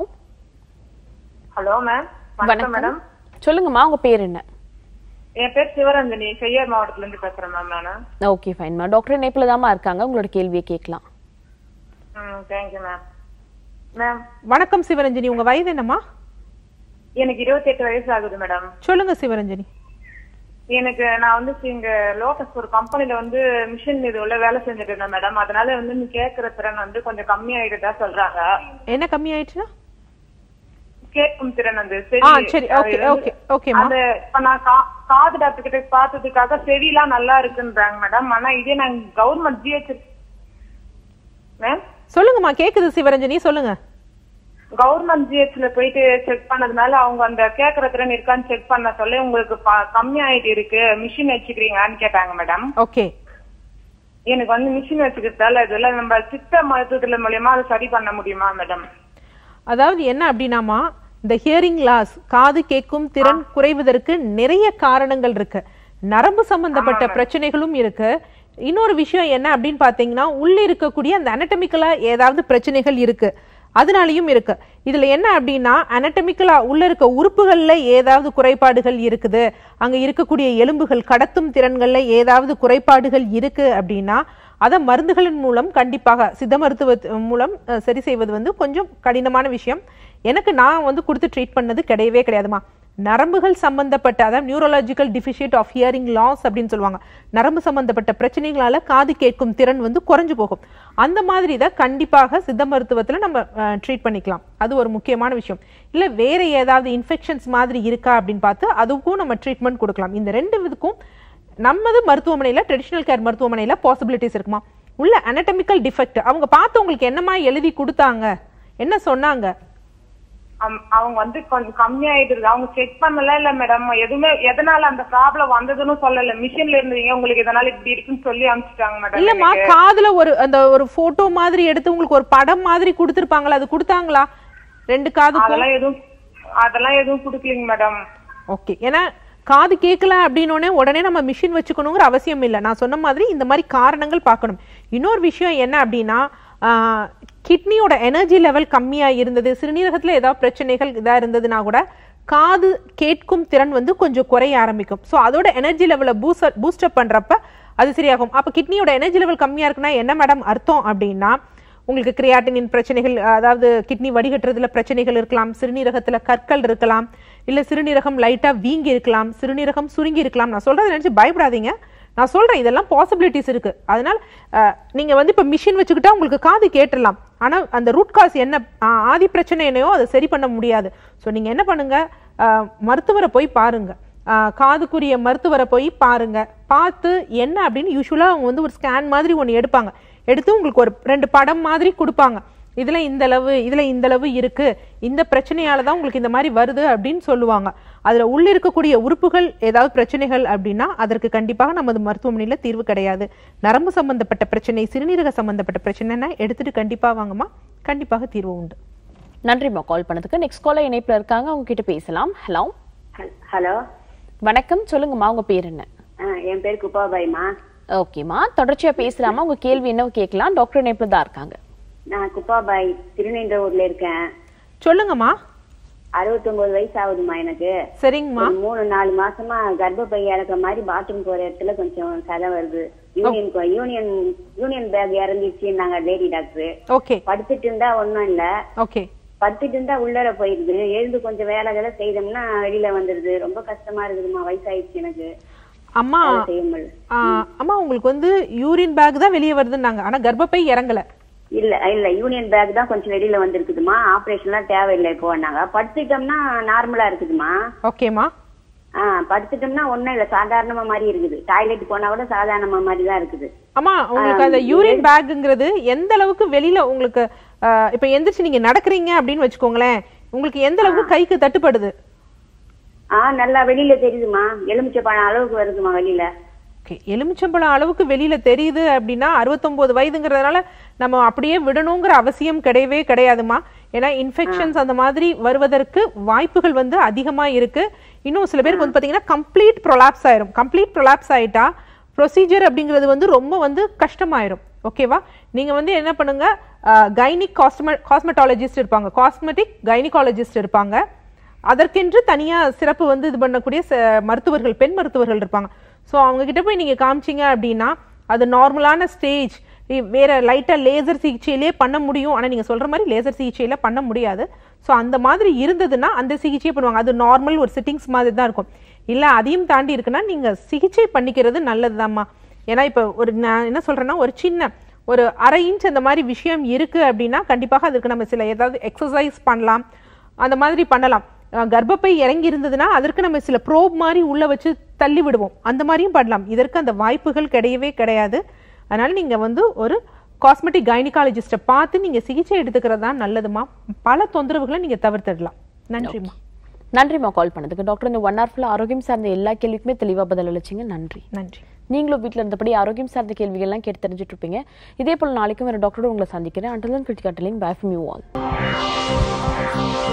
ஹலோ மேம் வணக்கம் மேடம் சொல்லுங்கம்மா உங்க பேர் என்ன என் பேர் சிவரஞ்சனி செய்யார் மாவட்டத்துல இருந்து பேசுறேன் மேம் நானு ஓகே ஃபைன்மா டாக்டர் இணைப்புல தாம்மா இருக்காங்க உங்களோட கேள்வியை கேட்கலாம் ம் தேங்க்யூ மேம் மேம் வணக்கம் சிவரஞ்சனி உங்கள் வயது என்னம்மா எனக்கு இருபத்தெட்டு வயசு ஆகுது மேடம் சொல்லுங்க சிவரஞ்சனி எனக்கு நான் வந்து இங்க லோட்டஸ் ஒரு கம்பெனில வந்து மிஷின் இது உள்ள வேலை செஞ்சுட்டு இருந்தேன் மேடம் அதனால வந்து நீ கேட்கிற திறன் வந்து கொஞ்சம் கம்மியாயிட்டதா சொல்றாங்க என்ன கம்மியாயிடுச்சுன்னா கேட்கும் திறன் வந்து ஆ சரி ஓகே ஓகே ஓகேம்மா அந்த இப்ப நான் கா- காது டாக்டர் கிட்ட பார்த்ததுக்காக செவிலாம் நல்லா இருக்குன்றாங்க மேடம் ஆனா இதே நான் கவர்மெண்ட் ஜிஹெச் மேம் சொல்லுங்கம்மா கேக்குது சிவரஞ்சனி சொல்லுங்க கவர்மெண்ட் ஜிஹெச்ல போயிட்டு செக் பண்ணதுனால அவங்க அந்த கேக்குற திறன் இருக்கான்னு செக் பண்ண சொல்ல உங்களுக்கு ப- கம்மியாயிட்டு இருக்கு மிஷின் வச்சுக்கிறீங்களான்னு கேட்டாங்க மேடம் ஓகே எனக்கு வந்து மிஷின் வச்சுக்கிறதால இதெல்லாம் நம்ம சித்த மருத்துவத்துல மூலியமா அதை சரி பண்ண முடியுமா மேடம் அதாவது என்ன அப்படின்னாமா இந்த ஹியரிங் லாஸ் காது கேட்கும் திறன் குறைவதற்கு நிறைய காரணங்கள் இருக்கு நரம்பு சம்பந்தப்பட்ட பிரச்சனைகளும் இருக்கு இன்னொரு விஷயம் என்ன அப்படின்னு பாத்தீங்கன்னா உள்ள இருக்கக்கூடிய அந்த அனட்டமிக்கலா ஏதாவது பிரச்சனைகள் இருக்கு அதனாலயும் இருக்கு இதுல என்ன அப்படின்னா அனட்டமிக்கலா உள்ள இருக்க உறுப்புகள்ல ஏதாவது குறைபாடுகள் இருக்குது அங்க இருக்கக்கூடிய எலும்புகள் கடத்தும் திறன்கள்ல ஏதாவது குறைபாடுகள் இருக்கு அப்படின்னா அதை மருந்துகளின் மூலம் கண்டிப்பாக சித்த மருத்துவ மூலம் அஹ், சரி செய்வது வந்து கொஞ்சம் கடினமான விஷயம் எனக்கு நான் வந்து கொடுத்து ட்ரீட் பண்ணது கிடையவே கிடையாதுமா நரம்புகள் சம்பந்தப்பட்ட அதாவது neurological deficit of hearing loss அப்படின்னு சொல்லுவாங்க நரம்பு சம்பந்தப்பட்ட பிரச்சனைகளால காது கேட்கும் திறன் வந்து குறைஞ்சு போகும் அந்த மாதிரி இதை கண்டிப்பாக சித்த மருத்துவத்துல நம்ம ட்ரீட் பண்ணிக்கலாம் அது ஒரு முக்கியமான விஷயம் இல்ல வேற ஏதாவது இன்ஃபெக்ஷன்ஸ் மாதிரி இருக்கா அப்படின்னு பார்த்து அதுக்கும் நம்ம ட்ரீட்மெண்ட் கொடுக்கலாம் இந்த ரெண்டு இதுக்கும் நமது மருத்துவமனையில ட்ரெடிஷனல் கேர் மருத்துவமனையில பாசிபிலிட்டிஸ் இருக்குமா உள்ள anatomical டிஃபெக்ட் அவங்க பார்த்து உங்களுக்கு என்னமா எழுதி கொடுத்தாங்க என்ன சொன்னாங்க அம்- அவங்க வந்து கொஞ்சம் கம்மியாயிட்டு இருக்கு அவங்க செக் பண்ணல இல்ல மேடம் எதுவுமே எதனால அந்த ப்ராப்ளம் வந்ததுன்னு சொல்லல மிஷின்ல இருந்தீங்க உங்களுக்கு இதனால இப்படி இருக்குன்னு சொல்லி அனுப்பிச்சிட்டாங்க மேடம் இல்லம்மா காதுல ஒரு அந்த ஒரு போட்டோ மாதிரி எடுத்து உங்களுக்கு ஒரு படம் மாதிரி கொடுத்துருப்பாங்களா அது கொடுத்தாங்களா ரெண்டு காதுக்கும் அதெல்லாம் எதுவும் அதெல்லாம் எதுவும் குடுக்கலீங்க மேடம் ஓகே ஏன்னா காது கேட்கல அப்படின்னோடனே உடனே நம்ம மிஷின் வச்சுக்கணுங்கிற அவசியம் இல்லை நான் சொன்ன மாதிரி இந்த மாதிரி காரணங்கள் பார்க்கணும் இன்னொரு விஷயம் என்ன அப்படின்னா கிட்னியோட எனர்ஜி லெவல் கம்மியா இருந்தது சிறுநீரகத்துல ஏதாவது பிரச்சனைகள் இதா இருந்ததுன்னா கூட காது கேட்கும் திறன் வந்து கொஞ்சம் குறைய ஆரம்பிக்கும் ஸோ அதோட எனர்ஜி லெவலை பூஸ்ட் பூஸ்டப் பண்றப்ப அது சரியாகும் அப்ப கிட்னியோட எனர்ஜி லெவல் கம்மியா இருக்குன்னா என்ன மேடம் அர்த்தம் அப்படின்னா உங்களுக்கு கிரியாட்டினின் பிரச்சனைகள் அதாவது கிட்னி வடிகட்டுறதுல பிரச்சனைகள் இருக்கலாம் சிறுநீரகத்துல கற்கள் இருக்கலாம் இல்ல சிறுநீரகம் லைட்டா வீங்கி இருக்கலாம் சிறுநீரகம் சுருங்கி இருக்கலாம் நான் சொல்றதை நினைச்சு பயப்படாதீங்க நான் சொல்றேன் இதெல்லாம் பாசிபிலிட்டிஸ் இருக்கு அதனால அஹ், நீங்க வந்து இப்ப மிஷின் வச்சுக்கிட்டா உங்களுக்கு காது கேட்டுடலாம் ஆனா அந்த ரூட் காஸ் என்ன ஆஹ், ஆதி பிரச்சனை என்னையோ அதை சரி பண்ண முடியாது ஸோ நீங்க என்ன பண்ணுங்க அஹ், மருத்துவரை போய் பாருங்க ஆஹ், காதுக்குரிய மருத்துவரை போய் பாருங்க பார்த்து என்ன அப்படின்னு யூஸ்வலாக அவங்க வந்து ஒரு ஸ்கேன் மாதிரி ஒன்று எடுப்பாங்க எடுத்து உங்களுக்கு ஒரு ரெண்டு படம் மாதிரி கொடுப்பாங்க இதுல இந்த அளவு இதுல இந்த அளவு இருக்கு இந்த பிரச்சனையால தான் உங்களுக்கு இந்த மாதிரி வருது அப்படின்னு சொல்லுவாங்க அதுல உள்ள இருக்கக்கூடிய உறுப்புகள் ஏதாவது பிரச்சனைகள் அப்படின்னா அதற்கு கண்டிப்பாக நமது மருத்துவமனையில தீர்வு கிடையாது நரம்பு சம்பந்தப்பட்ட பிரச்சனை சிறுநீரக சம்பந்தப்பட்ட பிரச்சனைன்னா எடுத்துட்டு கண்டிப்பா வாங்கம்மா கண்டிப்பாக தீர்வு உண்டு நன்றிம்மா கால் பண்ணதுக்கு நெக்ஸ்ட் காலர் இணைப்புல இருக்காங்க அவங்க கிட்ட பேசலாம் ஹலோ ஹலோ வணக்கம் சொல்லுங்கம்மா உங்க பேர் என்ன என் பேர் குப்பாபாய்மா ஓகேம்மா தொடர்ச்சியா பேசலாமா உங்க கேள்வி என்ன கேட்கலாம் டாக்டர் இணைப்புல தான் இருக்காங்க நான் குப்பாபாய் திருநென்றூர்ல இருக்கேன் சொல்லுங்கம்மா அறுபத்தொன்பது வயசு ஆகுதுமா எனக்கு சரிங்கம்மா ஒரு மூணு நாலு மாசமா கர்ப்பப்பை இறக்குற மாதிரி பாத்ரூம் போற இடத்துல கொஞ்சம் சதை வருது யூனியன் கொ- யூனியன் யூனியன் பேக் இறங்கிடுச்சுன்னாங்க லேடி டாக்டர் ஓகே படுத்துட்டு இருந்தா ஒண்ணும் இல்ல ஓகே படுத்துட்டு இருந்தா உள்ளர போயிருது எழுந்து கொஞ்சம் வேலை வேலை செய்தோம்னா வெளியில வந்துருது ரொம்ப கஷ்டமா இருக்குதுமா வயசாயிடுச்சு எனக்கு அம்மா வேலை செய்ய முடியல ஆ, அம்மா உங்களுக்கு வந்து யூரின் பேக் தான் வெளியே வருதுன்னாங்க ஆனா கர்ப்பப்பை இறங்கல இல்ல இல்ல யூனியன் பேக் தான் கொஞ்சம் வெளியில வந்திருக்குதுமா ஆபரேஷன்லாம் தேவையில்லை இப்போ நாங்க படுத்துட்டோம்னா நார்மலா இருக்குதுமா ஓகேம்மா ஆ படுத்துட்டோம்னா ஒண்ணும் இல்ல சாதாரணமா மாதிரி இருக்குது டாய்லெட் போனா கூட சாதாரணமா மாதிரி தான் இருக்குது அம்மா உங்களுக்கு அந்த யூரின் பேக்குங்கிறது எந்த அளவுக்கு வெளியில உங்களுக்கு ஆ, இப்ப எந்திரிச்சு நீங்க நடக்கிறீங்க அப்படின்னு வச்சுக்கோங்களேன் உங்களுக்கு எந்த அளவுக்கு கைக்கு தட்டுப்படுது ஆ நல்லா வெளியில தெரியுதுமா எலுமிச்சை பழம் அளவுக்கு வருதுமா வெளியில ஓகே எலுமிச்சம்பழம் அளவுக்கு வெளியில தெரியுது அப்படின்னா அறுபத்தொன்பது வயதுங்கிறதுனால நம்ம அப்படியே விடணுங்கிற அவசியம் கிடையவே கிடையாதுமா ஏன்னா இன்ஃபெக்ஷன்ஸ் அந்த மாதிரி வருவதற்கு வாய்ப்புகள் வந்து அதிகமா இருக்கு இன்னும் சில பேருக்கு வந்து பாத்தீங்கன்னா கம்ப்ளீட் ப்ரொலாப்ஸ் ஆயிரும் கம்ப்ளீட் ப்ரொலாப்ஸ் ஆயிட்டா ப்ரொசீஜர் அப்படிங்கிறது வந்து ரொம்ப வந்து கஷ்டமாயிரும் ஓகேவா நீங்க வந்து என்ன பண்ணுங்க கைனிக் காஸ்மெ காஸ்மெட்டாலஜிஸ்ட் இருப்பாங்க காஸ்மெட்டிக் கைனிகாலஜிஸ்ட் இருப்பாங்க அதற்கென்று தனியா சிறப்பு வந்து இது பண்ணக்கூடிய ச- மருத்துவர்கள் பெண் மருத்துவர்கள் இருப்பாங்க ஸோ அவங்க கிட்ட போய் நீங்க காமிச்சீங்க அப்படின்னா அது நார்மலான ஸ்டேஜ் வேற லைட்டா லேசர் சிகிச்சையிலே பண்ண முடியும் ஆனா நீங்க சொல்ற மாதிரி லேசர் சிகிச்சையில பண்ண முடியாது ஸோ அந்த மாதிரி இருந்ததுன்னா அந்த சிகிச்சையை பண்ணுவாங்க அது நார்மல் ஒரு சிட்டிங்ஸ் மாதிரி தான் இருக்கும் இல்ல அதையும் தாண்டி இருக்குன்னா நீங்க சிகிச்சை பண்ணிக்கிறது நல்லதுதாம்மா ஏன்னா இப்ப ஒரு நான் என்ன சொல்றேன்னா ஒரு சின்ன ஒரு அரை இன்ச் அந்த மாதிரி விஷயம் இருக்கு அப்படின்னா கண்டிப்பாக அதுக்கு நம்ம சில ஏதாவது எக்ஸசைஸ் பண்ணலாம் அந்த மாதிரி பண்ணலாம் அஹ் கர்ப்பப்பை இறங்கி இருந்ததுன்னா அதற்கு நம்ம சில ப்ரோப் மாதிரி உள்ள வச்சு தள்ளி விடுவோம் அந்த மாதிரியும் பண்ணலாம் இதற்கு அந்த வாய்ப்புகள் கிடையவே கிடையாது அதனால நீங்க வந்து ஒரு காஸ்மெட்டிக் கைனிகாலஜிஸ்ட்டை பார்த்து நீங்க சிகிச்சை எடுத்துக்கிறது தான் நல்லதுமா பல தொந்தரவுகளை நீங்க தவிர்த்திடலாம் நன்றிம்மா நன்றிம்மா கால் பண்ணதுக்கு டாக்டர் இந்த ஒன் ஹவர்ஃபுல் ஆரோக்கியம் சார்ந்த எல்லா கேள்விக்குமே தெளிவா பதில் அளிச்சிங்க நன்றி நன்றி நீங்களும் வீட்ல இருந்தபடி ஆரோக்கியம் சார்ந்த கேள்விகள்லாம் கேட்டு தெரிஞ்சுட்டு இருப்பீங்க இதே போல நாளைக்கும் வேற டாக்டரோட உங்களை சந்திக்கிறேன் அண்டலன் கிரிட்டிகாட்டலிங் பை ஃப்ரம் யூ ஆல்